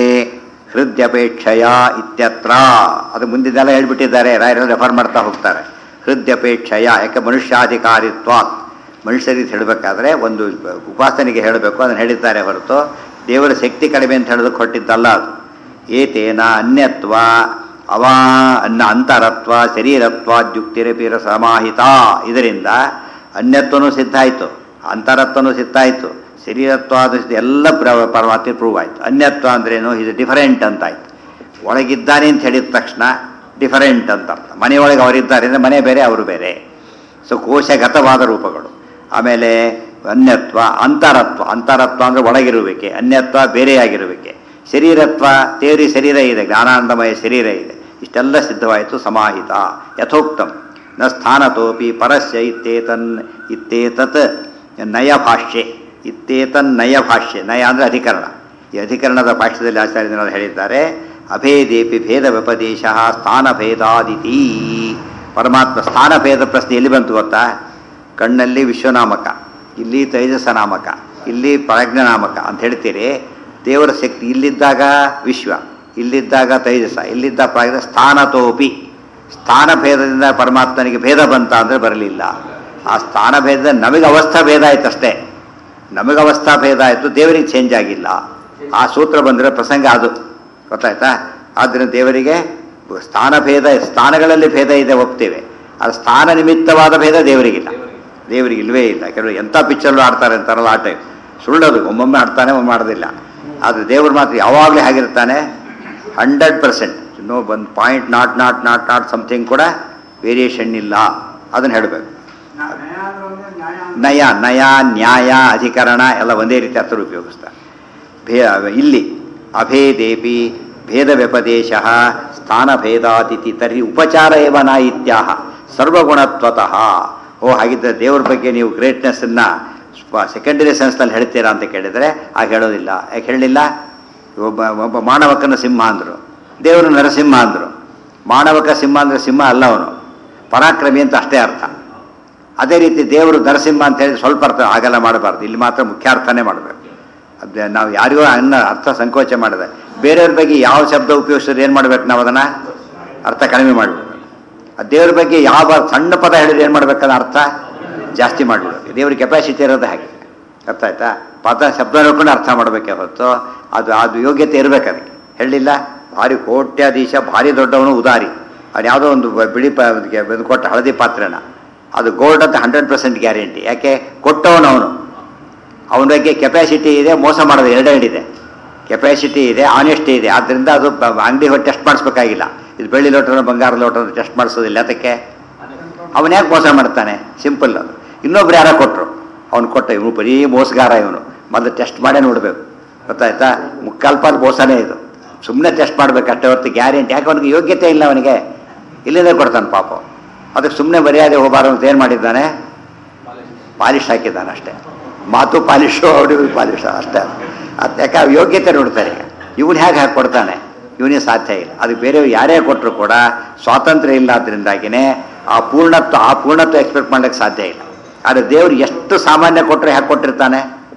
ಹೃದಯಪೇಕ್ಷಯ ಇತ್ಯತ್ರ ಅದು ಮುಂದಿದ್ದೆಲ್ಲ ಹೇಳ್ಬಿಟ್ಟಿದ್ದಾರೆ ರಾಯರೆಲ್ಲ ರೆಫರ್ ಮಾಡ್ತಾ ಹೋಗ್ತಾರೆ ಹೃದಯಪೇಕ್ಷಯ ಯಾಕೆ ಮನುಷ್ಯಾಧಿಕಾರಿತ್ವ ಮನುಷ್ಯರಿಗೆ ಹೇಳಬೇಕಾದ್ರೆ ಒಂದು ಉಪಾಸನೆಗೆ ಹೇಳಬೇಕು ಅದನ್ನು ಹೇಳಿದ್ದಾರೆ ಹೊರತು ದೇವರ ಶಕ್ತಿ ಕಡಿಮೆ ಅಂತ ಹೇಳೋದಕ್ಕೆ ಹೊರಟಿದ್ದಲ್ಲ ಅದು ಏತೇನ ಅನ್ಯತ್ವ ಅವಾ ಅನ್ನ ಅಂತರತ್ವ ಶರೀರತ್ವ ಯುಕ್ತಿರಪಿರ ಸಮಾಹಿತ ಇದರಿಂದ ಅನ್ಯತ್ವನೂ ಸಿದ್ಧ ಆಯಿತು ಅಂತರತ್ವನೂ ಸಿದ್ಧ ಆಯಿತು ಶರೀರತ್ವ ಅದು ಎಲ್ಲ ಪ್ರ- ಪರಮಾತ್ಮ ಪ್ರೂವ್ ಆಯಿತು ಅನ್ಯತ್ವ ಅಂದ್ರೇನು ಇದು ಡಿಫರೆಂಟ್ ಅಂತ ಆಯ್ತು ಒಳಗಿದ್ದಾನೆ ಅಂತ ಹೇಳಿದ ತಕ್ಷಣ ಡಿಫರೆಂಟ್ ಅಂತ ಅರ್ಥ ಮನೆಯೊಳಗೆ ಅವರಿದ್ದಾರೆ ಅಂದರೆ ಮನೆ ಬೇರೆ ಅವರು ಬೇರೆ ಸೊ ಕೋಶಗತವಾದ ರೂಪಗಳು ಆಮೇಲೆ ಅನ್ಯತ್ವ ಅಂತರತ್ವ ಅಂತರತ್ವ ಅಂದರೆ ಒಳಗಿರುವಿಕೆ ಅನ್ಯತ್ವ ಬೇರೆಯಾಗಿರುವಿಕೆ ಶರೀರತ್ವ ತೇರಿ ಶರೀರ ಇದೆ ಜ್ಞಾನಾನಂದಮಯ ಶರೀರ ಇದೆ ಇಷ್ಟೆಲ್ಲ ಸಿದ್ಧವಾಯಿತು ಸಮಾಹಿತ ಯಥೋಕ್ತಂ ನ ಸ್ಥಾನತೋಪಿ ಪರಸ್ಯ ಇತ್ತೇತನ್ ಇತ್ತೇತತ್ ನಯ ಭಾಷ್ಯೆ ಇತ್ತೇತನ್ ನಯ ಭಾಷ್ಯೆ ನಯ ಅಂದರೆ ಅಧಿಕರಣ ಈ ಅಧಿಕರಣದ ಭಾಷ್ಯದಲ್ಲಿ ಆಚಾರ್ಯರು ಹೇಳಿದ್ದಾರೆ ಅಭೇದೇಪಿ ಭೇದ ವ್ಯಪದೇಶ ಸ್ಥಾನಭೇದಾದಿತಿ ಪರಮಾತ್ಮ ಸ್ಥಾನಭೇದ ಪ್ರಶ್ನೆ ಎಲ್ಲಿ ಬಂತು ಗೊತ್ತಾ ಕಣ್ಣಲ್ಲಿ ವಿಶ್ವನಾಮಕ ಇಲ್ಲಿ ತೈಜಸ ನಾಮಕ ಇಲ್ಲಿ ಪ್ರಜ್ಞಾನಾಮಕ ಅಂತ ಹೇಳ್ತೀರಿ ದೇವರ ಶಕ್ತಿ ಇಲ್ಲಿದ್ದಾಗ ವಿಶ್ವ ಇಲ್ಲಿದ್ದಾಗ ತೈಜಸ ಇಲ್ಲಿದ್ದ ಪ್ರಾಜ್ಞ ಸ್ಥಾನತೋಪಿ ಸ್ಥಾನ ಭೇದದಿಂದ ಪರಮಾತ್ಮನಿಗೆ ಭೇದ ಬಂತ ಅಂದರೆ ಬರಲಿಲ್ಲ ಆ ಸ್ಥಾನ ಭೇದದ ನಮಗೆ ಅವಸ್ಥಾ ಭೇದ ಆಯ್ತು ಅಷ್ಟೇ ನಮಗೆ ಅವಸ್ಥಾ ಭೇದ ಆಯಿತು ದೇವರಿಗೆ ಚೇಂಜ್ ಆಗಿಲ್ಲ ಆ ಸೂತ್ರ ಬಂದರೆ ಪ್ರಸಂಗ ಅದು ಗೊತ್ತಾಯ್ತಾ ಆದ್ದರಿಂದ ದೇವರಿಗೆ ಸ್ಥಾನ ಭೇದ ಸ್ಥಾನಗಳಲ್ಲಿ ಭೇದ ಇದೆ ಒಪ್ತೇವೆ ಅದು ಸ್ಥಾನ ನಿಮಿತ್ತವಾದ ಭೇದ ದೇವರಿಗಿಲ್ಲ ದೇವರಿಗೆ ಇಲ್ವೇ ಇಲ್ಲ ಕೆಲವರು ಎಂಥ ಪಿಕ್ಚರ್ಲು ಆಡ್ತಾರೆ ಅಂತಾರಲ್ಲ ಆ ಟೈಪ್ ಸುಳ್ಳದು ಒಮ್ಮೊಮ್ಮೆ ಆಡ್ತಾನೆ ಒಮ್ಮೆ ಮಾಡೋದಿಲ್ಲ ಆದರೆ ದೇವರು ಮಾತ್ರ ಯಾವಾಗಲೂ ಹಾಗಿರ್ತಾನೆ ಹಂಡ್ರೆಡ್ ಪರ್ಸೆಂಟ್ ನೋ ಒಂದು point not not not not something ಕೂಡ ವೇರಿಯೇಷನ್ ಇಲ್ಲ ಅದನ್ನು ಹೇಳಬೇಕು ನಯ ನಯ ನ್ಯಾಯ ಅಧಿಕರಣ ಎಲ್ಲ ಒಂದೇ ರೀತಿ ಅರ್ಥ ಉಪಯೋಗಿಸ್ತಾರೆ ಭೇ ಇಲ್ಲಿ ಅಭೇದೇಪಿ ಭೇದ ವ್ಯಪದೇಶ ಸ್ಥಾನಭೇದಾತಿಥಿ ತರ್ಹಿ ಉಪಚಾರ ಏವ ನ ಇತ್ಯಾಹ ಸರ್ವಗುಣತ್ವತಃ ಓ ಹಾಗಿದ್ದರೆ ದೇವ್ರ ಬಗ್ಗೆ ನೀವು ಗ್ರೇಟ್ನೆಸ್ಸನ್ನು ಸೆಕೆಂಡರಿ ಸೆನ್ಸ್ನಲ್ಲಿ ಹೇಳ್ತೀರಾ ಅಂತ ಕೇಳಿದರೆ ಆಗ ಹೇಳೋದಿಲ್ಲ ಯಾಕೆ ಹೇಳಲಿಲ್ಲ ಒಬ್ಬ ಒಬ್ಬ ಮಾನವಕನ ಸಿಂಹ ಅಂದರು ದೇವರು ನರಸಿಂಹ ಅಂದರು ಮಾನವಕ ಸಿಂಹ ಅಂದರೆ ಸಿಂಹ ಅಲ್ಲ ಅವನು ಪರಾಕ್ರಮಿ ಅಂತ ಅಷ್ಟೇ ಅರ್ಥ ಅದೇ ರೀತಿ ದೇವರು ನರಸಿಂಹ ಅಂತ ಹೇಳಿ ಸ್ವಲ್ಪ ಅರ್ಥ ಆಗಲ್ಲ ಮಾಡಬಾರ್ದು ಇಲ್ಲಿ ಮಾತ್ರ ಮುಖ್ಯ ಅರ್ಥನೇ ಮಾಡಬೇಕು ಅದೇ ನಾವು ಯಾರಿಗೋ ಅನ್ನ ಅರ್ಥ ಸಂಕೋಚ ಮಾಡಿದೆ ಬೇರೆಯವ್ರ ಬಗ್ಗೆ ಯಾವ ಶಬ್ದ ಉಪಯೋಗಿಸಿದ್ರೆ ಏನು ಮಾಡ್ಬೇಕು ನಾವು ಅದನ್ನು ಅರ್ಥ ಕಡಿಮೆ ಮಾಡಿಬಿಡ್ಬೇಕು ಆ ದೇವ್ರ ಬಗ್ಗೆ ಯಾವ ಸಣ್ಣ ಪದ ಹೇಳಿದ್ರೆ ಏನು ಮಾಡ್ಬೇಕನ್ನ ಅರ್ಥ ಜಾಸ್ತಿ ಮಾಡಿಬಿಡ್ಬೇಕು ದೇವ್ರ ಕೆಪಾಸಿಟಿ ಇರೋದು ಹಾಗೆ ಅರ್ಥ ಆಯ್ತಾ ಪದ ಶಬ್ದ ನೋಡ್ಕೊಂಡು ಅರ್ಥ ಮಾಡಬೇಕೆ ಹೊತ್ತು ಅದು ಅದು ಯೋಗ್ಯತೆ ಇರಬೇಕು ಅದಕ್ಕೆ ಹೇಳಿಲ್ಲ ಭಾರಿ ಕೋಟ್ಯಾಧೀಶ ಭಾರಿ ದೊಡ್ಡವನು ಉದಾರಿ ಅವ್ನು ಯಾವುದೋ ಒಂದು ಬ- ಬಿಳಿ ಪ ಇದು ಕೊಟ್ಟ ಹಳದಿ ಪಾತ್ರೆನ ಅದು ಗೋಲ್ಡ್ ಅಂತ ಹಂಡ್ರೆಡ್ ಪರ್ಸೆಂಟ್ ಗ್ಯಾರಂಟಿ ಯಾಕೆ ಕೊಟ್ಟವನು ಅವನು ಅವನ ಬಗ್ಗೆ ಕೆಪಾಸಿಟಿ ಇದೆ ಮೋಸ ಮಾಡೋದು ಎರಡೇ ಹಿಡಿದೆ ಕೆಪಾಸಿಟಿ ಇದೆ ಆನೆಸ್ಟಿ ಇದೆ ಆದ್ದರಿಂದ ಅದು ಅಂಗಡಿ ಹೋಗಿ ಟೆಸ್ಟ್ ಮಾಡಿಸ್ಬೇಕಾಗಿಲ್ಲ ಇದು ಬೆಳ್ಳಿ ಲೋಟನ ಬಂಗಾರ ಲೋಟನ ಟೆಸ್ಟ್ ಮಾಡಿಸೋದಿಲ್ಲ ಅದಕ್ಕೆ ಅವನು ಯಾಕೆ ಮೋಸ ಮಾಡ್ತಾನೆ ಸಿಂಪಲ್ ಅದು ಇನ್ನೊಬ್ರು ಯಾರೋ ಕೊಟ್ಟರು ಅವ್ನು ಕೊಟ್ಟ ಇವನು ಬರೀ ಮೋಸಗಾರ ಇವನು ಮೊದಲು ಟೆಸ್ಟ್ ಮಾಡೇ ನೋಡಬೇಕು ಗೊತ್ತಾಯ್ತಾ ಮುಕ್ಕಾಲು ಪಾಲು ಮೋಸನೇ ಇದು ಸುಮ್ಮನೆ ಟೆಸ್ಟ್ ಮಾಡಬೇಕಷ್ಟೇ ಹೊರತು ಗ್ಯಾರಂಟಿ ಯಾಕೆ ಅವನಿಗೆ ಯೋಗ್ಯತೆ ಇಲ್ಲ ಅವನಿಗೆ ಇಲ್ಲಿಂದ ಕೊಡ್ತಾನೆ ಪಾಪ ಅದಕ್ಕೆ ಸುಮ್ಮನೆ ಮರ್ಯಾದೆ ಹೋಗಬಾರ್ದು ಅಂತ ಏನು ಮಾಡಿದ್ದಾನೆ ಪಾಲಿಶ್ ಹಾಕಿದ್ದಾನೆ ಅಷ್ಟೇ ಮಾತು ಪಾಲಿಶು ಅವನಿಗೂ ಪಾಲಿಶು ಅಷ್ಟೇ ಅದು ಯಾಕೆ ಅವ್ರ ಯೋಗ್ಯತೆ ನೋಡ್ತಾರೆ ಈಗ ಇವನು ಹೇಗೆ ಹಾಕಿ ಕೊಡ್ತಾನೆ ಇವನಿಗೆ ಸಾಧ್ಯ ಇಲ್ಲ ಅದು ಬೇರೆಯವ್ರು ಯಾರೇ ಕೊಟ್ಟರು ಕೂಡ ಸ್ವಾತಂತ್ರ್ಯ ಇಲ್ಲ ಅದರಿಂದಾಗಿನೇ ಆ ಪೂರ್ಣತ್ವ ಆ ಪೂರ್ಣತ್ವ ಎಕ್ಸ್ಪೆಕ್ಟ್ ಮಾಡ್ಲಿಕ್ಕೆ ಸಾಧ್ಯ ಇಲ್ಲ ಆದರೆ ದೇವ್ರು ಎಷ್ಟು ಸಾಮಾನ್ಯ ಕೊಟ್ಟರೆ ಹೇಗೆ ಕೊಟ್ಟಿರ್ತಾನೆ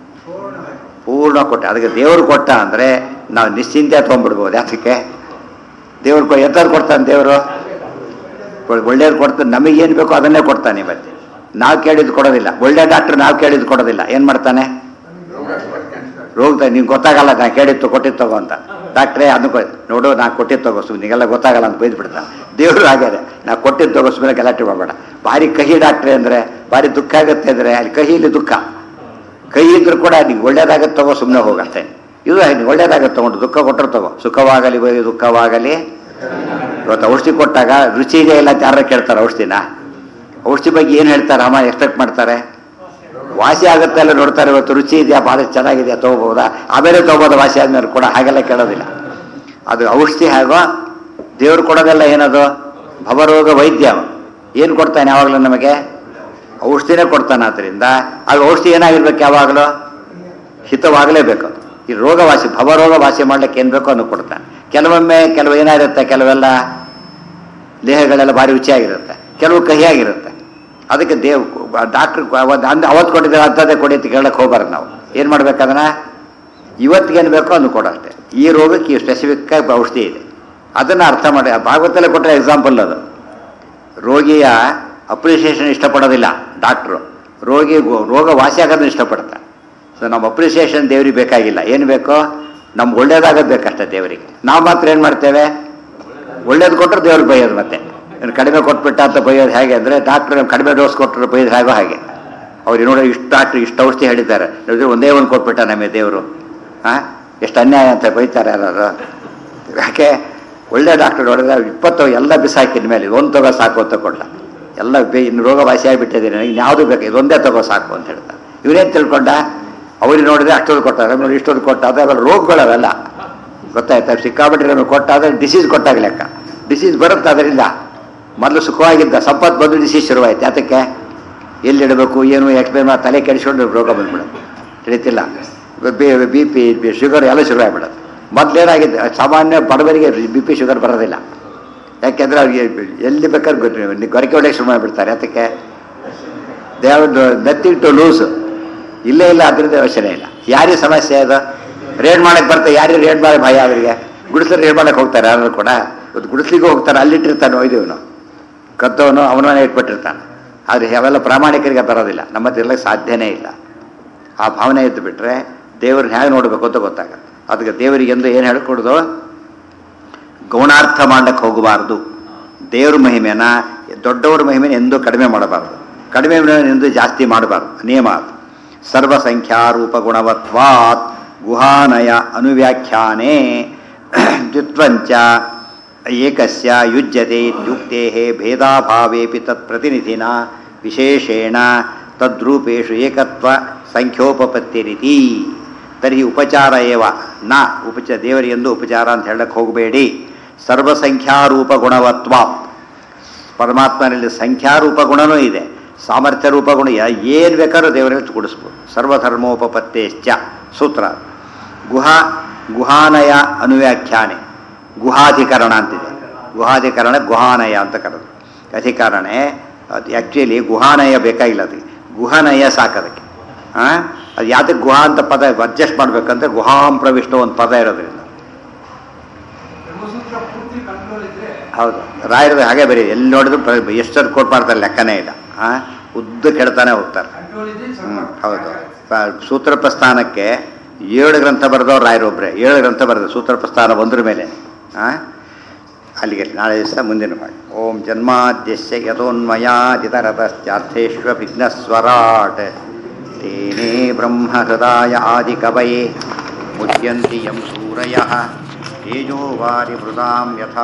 ಪೂರ್ಣ ಕೊಟ್ಟ ಅದಕ್ಕೆ ದೇವ್ರು ಕೊಟ್ಟ ಅಂದರೆ ನಾವು ನಿಶ್ಚಿಂತೆ ತೊಗೊಂಡ್ಬಿಡ್ಬೋದು ಯಾತಕ್ಕೆ ದೇವ್ರು ಕೊ ಎಂಥವ್ರು ಕೊಡ್ತಾನೆ ದೇವರು ಒಳ್ಳೆಯವ್ರು ಕೊಡ್ತಾನೆ ನಮಗೇನು ಬೇಕೋ ಅದನ್ನೇ ಕೊಡ್ತಾನೆ ಮತ್ತೆ ನಾವು ಕೇಳಿದ್ದು ಕೊಡೋದಿಲ್ಲ ಒಳ್ಳೆ ಡಾಕ್ಟ್ರ್ ನಾವು ಕೇಳಿದ್ದು ಕೊಡೋದಿಲ್ಲ ಏನು ಮಾಡ್ತಾನೆ ರೋಗ ನಿಂಗೆ ಗೊತ್ತಾಗಲ್ಲ ನಾ ಕೇಳಿತ್ತು ಕೊಟ್ಟಿದ್ದು ತಗೋ ಅಂತ ಡಾಕ್ಟ್ರೇ ಅದನ್ನ ಕೊ ನೋಡು ನಾ ಕೊಟ್ಟಿದ್ದು ತಗೋ ಸುಮ್ಮನೆ ನಿಗೆಲ್ಲ ಗೊತ್ತಾಗಲ್ಲ ಅಂತ ಬೈದು ಬಿಡ್ತಾನೆ ದೇವರು ಹಾಗೆ ನಾ ಕೊಟ್ಟಿದ್ದು ತಗೋ ಸುಮ್ಮನೆ ಗಲಾಟೆ ಮಾಡಬೇಡ ಭಾರಿ ಕಹಿ ಡಾಕ್ಟ್ರೇ ಅಂದರೆ ಭಾರಿ ದುಃಖ ಆಗುತ್ತೆ ಅಂದರೆ ಅಲ್ಲಿ ಕಹಿಲಿ ದುಃಖ ಕೈ ಇದ್ರೂ ಕೂಡ ನಿಂಗೆ ಒಳ್ಳೇದಾಗತ್ತೆ ತಗೋ ಸುಮ್ಮನೆ ಹೋಗತ್ತೆ ಇದು ನಿಂಗೆ ಒಳ್ಳೇದಾಗತ್ತೆ ತಗೊಂಡು ದುಃಖ ಕೊಟ್ಟರು ತಗೋ ಸುಖವಾಗಲಿ ಬೈ ದುಃಖವಾಗಲಿ ಇವತ್ತು ಔಷಧಿ ಕೊಟ್ಟಾಗ ರುಚಿ ಇದೆ ಇಲ್ಲ ಅಂತ ಯಾರು ಕೇಳ್ತಾರೆ ಔಷಧಿನ ಔಷಧಿ ಬಗ್ಗೆ ಏನು ಹೇಳ್ತಾರೆ ಅಮ್ಮ ಎಕ್ಸ್ಪೆಕ್ಟ್ ಮಾಡ್ತಾರೆ ವಾಸಿ ಆಗುತ್ತೆ ಎಲ್ಲ ನೋಡ್ತಾರೆ ಇವತ್ತು ರುಚಿ ಇದೆಯಾ ಭಾಳ ಚೆನ್ನಾಗಿದೆಯಾ ತೊಗೋಬೋದಾ ಆಮೇಲೆ ತೊಗೋಬೋದು ವಾಸಿ ಆದ್ಮೇಲೆ ಕೂಡ ಹಾಗೆಲ್ಲ ಕೇಳೋದಿಲ್ಲ ಅದು ಔಷಧಿ ಹೇಗೋ ದೇವ್ರು ಕೊಡೋದೆಲ್ಲ ಏನದು ಭವರೋಗ ವೈದ್ಯ ಏನು ಕೊಡ್ತಾನೆ ಯಾವಾಗಲೂ ನಮಗೆ ಔಷಧಿನೇ ಕೊಡ್ತಾನೆ ಆದ್ದರಿಂದ ಆಗ ಔಷಧಿ ಏನಾಗಿರ್ಬೇಕು ಯಾವಾಗಲೂ ಹಿತವಾಗಲೇಬೇಕು ಈ ರೋಗವಾಸಿ ಭವರೋಗ ವಾಸಿ ಮಾಡ್ಲಿಕ್ಕೆ ಏನು ಬೇಕೋ ಅದನ್ನು ಕೊಡ್ತಾನೆ ಕೆಲವೊಮ್ಮೆ ಕೆಲವು ಏನಾಗಿರುತ್ತೆ ಕೆಲವೆಲ್ಲ ದೇಹಗಳೆಲ್ಲ ಭಾರಿ ರುಚಿಯಾಗಿರುತ್ತೆ ಕೆಲವು ಕಹಿಯಾಗಿರುತ್ತೆ ಅದಕ್ಕೆ ದೇವ್ ಡಾಕ್ಟ್ರ್ ಅಂದ್ರೆ ಅವತ್ತು ಕೊಟ್ಟಿದ್ದಾರೆ ಅಂಥದ್ದೇ ಕೊಡಿ ಅಂತ ಕೇಳಕ್ಕೆ ಹೋಗ್ಬಾರ್ದು ನಾವು ಏನು ಮಾಡ್ಬೇಕದನ್ನ ಇವತ್ತಿಗೇನು ಬೇಕೋ ಅದನ್ನು ಕೊಡಷ್ಟೆ ಈ ರೋಗಕ್ಕೆ ಈ ಸ್ಪೆಸಿಫಿಕ್ ಆಗಿ ಔಷಧಿ ಇದೆ ಅದನ್ನು ಅರ್ಥ ಮಾಡಿ ಭಾಗವತಲ್ಲೇ ಕೊಟ್ಟರೆ ಎಕ್ಸಾಂಪಲ್ ಅದು ರೋಗಿಯ ಅಪ್ರಿಸಿಯೇಷನ್ ಇಷ್ಟಪಡೋದಿಲ್ಲ ಡಾಕ್ಟ್ರು ರೋಗಿ ಗೊ- ರೋಗ ವಾಸಿ ಆಗೋದನ್ನ ಇಷ್ಟಪಡ್ತಾರೆ ಸೊ ನಮ್ಮ ಅಪ್ರಿಸಿಯೇಷನ್ ದೇವ್ರಿಗೆ ಬೇಕಾಗಿಲ್ಲ ಏನು ಬೇಕೋ ನಮ್ಗೆ ಒಳ್ಳೇದಾಗೋದು ಬೇಕಷ್ಟೇ ದೇವರಿಗೆ ನಾವು ಮಾತ್ರ ಏನು ಮಾಡ್ತೇವೆ ಒಳ್ಳೇದು ಕೊಟ್ಟರೆ ದೇವ್ರಿಗೆ ಬೈಯೋದು ಮತ್ತೆ ಇವ್ನು ಕಡಿಮೆ ಕೊಟ್ಬಿಟ್ಟ ಅಂತ ಬೈಯೋದು ಹೇಗೆ ಅಂದರೆ ಡಾಕ್ಟ್ರ್ ಕಡಿಮೆ ಡೋಸ್ ಕೊಟ್ಟರು ಬೈಯೋದು ಹೇಗೋ ಹಾಗೆ ಅವ್ರು ನೋಡಿ ಇಷ್ಟು ಡಾಕ್ಟ್ರ್ ಇಷ್ಟು ಔಷಧಿ ಹೇಳಿದ್ದಾರೆ ನೋಡಿದ್ರೆ ಒಂದೇ ಒಂದು ಕೊಟ್ಬಿಟ್ಟ ನಮಗೆ ದೇವರು ಹಾಂ ಎಷ್ಟು ಅನ್ಯಾಯ ಅಂತ ಬೈತಾರೆ ಯಾರು ಯಾಕೆ ಒಳ್ಳೆ ಡಾಕ್ಟರ್ ನೋಡಿದ್ರೆ ಇಪ್ಪತ್ತು ಎಲ್ಲ ಬಿಸಾಕಿದ ಮೇಲೆ ಒಂದು ತಗೋ ಸಾಕು ಅಂತ ಕೊಡ್ಲ ಎಲ್ಲ ಬೇ ಇನ್ನು ರೋಗ ವಾಸಿ ಆಗಿಬಿಟ್ಟಿದ್ದೀನಿ ನನಗೆ ಯಾವುದು ಬೇಕು ಇದೊಂದೇ ತಗೋ ಸಾಕು ಅಂತ ಹೇಳ್ತಾರೆ ಇವರೇನು ತಿಳ್ಕೊಂಡ ಅವ್ರಿಗೆ ನೋಡಿದ್ರೆ ಅಷ್ಟೊಂದು ಕೊಟ್ಟಾರೆ ನೋಡಿ ಇಷ್ಟೊಂದು ಕೊಟ್ಟ ಅವೆಲ್ಲ ರೋಗಗಳವೆಲ್ಲ ಗೊತ್ತಾಯ್ತಾ ಸಿಕ್ಕಾಬಿಟ್ರೆ ನಮಗೆ ಕೊಟ್ಟಾದ್ರೆ ಡಿಸೀಸ್ ಕೊಟ್ಟಾಗ ಲೆಕ್ಕ ಡಿಸೀಸ್ ಬರುತ್ತೆ ಅದರಿಂದ ಮೊದಲು ಸುಖವಾಗಿದ್ದ ಸಂಪತ್ತು ಬಂದು ಡಿಸೀಸ್ ಶುರುವಾಯ್ತು ಯಾತಕ್ಕೆ ಎಲ್ಲಿಡಬೇಕು ಏನು ಎಕ್ಸ್ಪ್ಲೇನ್ ಮಾಡಿ ತಲೆ ಕೆಡಿಸ್ಕೊಂಡು ರೋಗ ಬಂದ್ಬಿಡುತ್ತೆ ತಿಳಿತಿಲ್ಲ ಬಿ ಪಿ ಶುಗರ್ ಎಲ್ಲ ಶುರುವಾಗ್ಬಿಡುತ್ತೆ ಮೊದಲೇನಾಗಿದೆ ಸಾಮಾನ್ಯ ಬಡವರಿಗೆ ಬಿ ಪಿ ಶುಗರ್ ಬರೋದಿಲ್ಲ ಯಾಕೆಂದ್ರೆ ಅವ್ರಿಗೆ ಎಲ್ಲಿ ಬೇಕಾದ್ರೆ ಗೊತ್ತು ಗೊರಕೆ ಹೊಡೆಯಕ್ಕೆ ಶುರು ಮಾಡಿಬಿಡ್ತಾರೆ ಅದಕ್ಕೆ ದೇ ನಥಿಂಗ್ ಟು ಲೂಸ್ ಇಲ್ಲೇ ಇಲ್ಲ ಅದರಿಂದ ಯೋಚನೆ ಇಲ್ಲ ಯಾರಿಗೆ ಸಮಸ್ಯೆ ಅದು ರೇಡ್ ಮಾಡಕ್ಕೆ ಬರ್ತಾರೆ ಯಾರಿಗೆ ರೇಡ್ ಮಾಡಿ ಭಯ ಅವರಿಗೆ ಗುಡಿಸಲು ರೇಡ್ ಮಾಡಕ್ಕೆ ಹೋಗ್ತಾರೆ ಯಾರು ಕೂಡ ಇವತ್ತು ಗುಡಿಸ್ಲಿಗೆ ಹೋಗ್ತಾರೆ ಅಲ್ಲಿಟ್ಟಿರ್ತಾನೆ ಒಯ್ದವನು ಕದ್ದವನು ಅವನ ಮನೆ ಇಟ್ಬಿಟ್ಟಿರ್ತಾನೆ ಆದರೆ ಅವೆಲ್ಲ ಪ್ರಾಮಾಣಿಕರಿಗೆ ಬರೋದಿಲ್ಲ ನಮ್ಮ ಹತ್ರ ಇರ್ಲಿಕ್ಕೆ ಸಾಧ್ಯನೇ ಇಲ್ಲ ಆ ಭಾವನೆ ಇದ್ದು ಬಿಟ್ರೆ ದೇವ್ರನ್ನ ಹೇಗೆ ನೋಡಬೇಕು ಅಂತ ಗೊತ್ತಾಗತ್ತೆ ಅದಕ್ಕೆ ದೇವರಿಗೆ ಎಂದು ಏನು ಹೇಳ್ಕೊಡ್ದು ಗೌಣಾರ್ಥ ಮಾಡಕ್ಕೆ ಹೋಗಬಾರ್ದು ದೇವ್ರ ಮಹಿಮೆನ ದೊಡ್ಡವ್ರ ಮಹಿಮೆನ ಎಂದೂ ಕಡಿಮೆ ಮಾಡಬಾರ್ದು ಕಡಿಮೆ ಎಂದು ಜಾಸ್ತಿ ಮಾಡಬಾರ್ದು ನಿಯಮ ಅದು ಸರ್ವಸಂಖ್ಯಾರೂಪ ಗುಣವತ್ವಾತ್ ಗುಹಾನಯ ಅನುವ್ಯಾಖ್ಯಾನೆ ದ್ವಿತ್ವಂಚ ಏಕಸ್ಯ ಯುಜ್ಯತೆ ಇತ್ಯುಕ್ತೆ ಭೇದಾಭಾವೇಪಿ ತತ್ ಪ್ರತಿನಿಧಿನ ವಿಶೇಷೇಣ ತದ್ರೂಪೇಶು ಏಕತ್ವ ಸಂಖ್ಯೋಪಪತ್ತಿರಿತಿ ತರ್ಹಿ ಉಪಚಾರ ಏವ ನ ಉಪಚ ದೇವರಿಗೆಂದು ಉಪಚಾರ ಅಂತ ಹೇಳಕ್ಕೆ ಹೋಗಬೇಡಿ ಸರ್ವಸಂಖ್ಯಾರೂಪ ಗುಣವತ್ವ ಪರಮಾತ್ಮನಲ್ಲಿ ಸಂಖ್ಯಾರೂಪ ಗುಣನೂ ಇದೆ ಸಾಮರ್ಥ್ಯ ರೂಪ ಗುಣ ಏನು ಬೇಕಾದ್ರೂ ದೇವರಲ್ಲಿ ಕೂಡಿಸ್ಬೋದು ಸರ್ವಧರ್ಮೋಪಪತ್ತೇಶ್ಚ ಸೂತ್ರ ಗುಹಾ ಗುಹಾನಯ ಅನುವ್ಯಾಖ್ಯಾನೆ ಗುಹಾಧಿಕರಣ ಅಂತಿದೆ ಗುಹಾಧಿಕರಣ ಗುಹಾನಯ ಅಂತ ಕರೆದು ಅಧಿಕರಣೆ ಅದು ಆ್ಯಕ್ಚುಲಿ ಗುಹಾನಯ ಬೇಕಾಗಿಲ್ಲ ಅದಕ್ಕೆ ಗುಹಾನಯ ಸಾಕದಕ್ಕೆ ಹಾಂ ಅದು ಯಾತಕ್ಕೆ ಗುಹಾ ಅಂತ ಪದ ಅಡ್ಜಸ್ಟ್ ಮಾಡ್ಬೇಕಂದ್ರೆ ಗುಹಾಂ ಪ್ರವಿಷ್ಟ ಒಂದು ಪದ ಇರೋದ್ರಿಂದ ಬ್ರಹ್ಮಸೂತ್ರ ಪೂರ್ತಿ ಕಂಟ್ರೋಲ್ ಇದ್ರೆ ಹೌದು ರಾಯರದ ಹಾಗೆ ಬರೀ ಎಲ್ಲಿ ನೋಡಿದ್ರು ಎಷ್ಟೊಂದು ಕೋಟ್ ಮಾಡ್ತಾರೆ ಲೆಕ್ಕನೇ ಇಲ್ಲ ಹಾಂ ಉದ್ದ ಕೆಡ್ತಾನೆ ಹೋಗ್ತಾರೆ ಕಂಟ್ರೋಲ್ ಇದ್ರೆ ಹ್ಞೂ ಸ್ವಲ್ಪ ಹೌದು ಪ- ಸೂತ್ರ ಪ್ರಸ್ಥಾನಕ್ಕೆ ಏಳು ಗ್ರಂಥ ಬರೆದವ್ರು ರಾಯರೊಬ್ಬರೇ ಏಳು ಗ್ರಂಥ ಬರೆದ ಸೂತ್ರ ಪ್ರಸ್ಥಾನ ಒಂದ್ರ ಮೇಲೆ ಹಾಂ ಅಲ್ಲಿಗೆ ನಾಳೆ ದಿವಸ ಮುಂದಿನ ಮಾಡಿ ಓಂ ಜನ್ಮಾದ್ಯಸ್ಯ ಯಥೋನ್ಮಯಾದಿತರತಶ್ಚಾರ್ಥೇಶ್ವ ವಿಘ್ನಸ್ವರಾಟ್ ತೇನೇ ಬ್ರಹ್ಮ ಹೃದಯ ಆದಿಕವಯೇ ಮುಚ್ಯಂತಿ ಯಂ ಸೂರಯಃ ತೇಜೋ ವಾರಿ ಮೃದಾಂ ಯಥಾ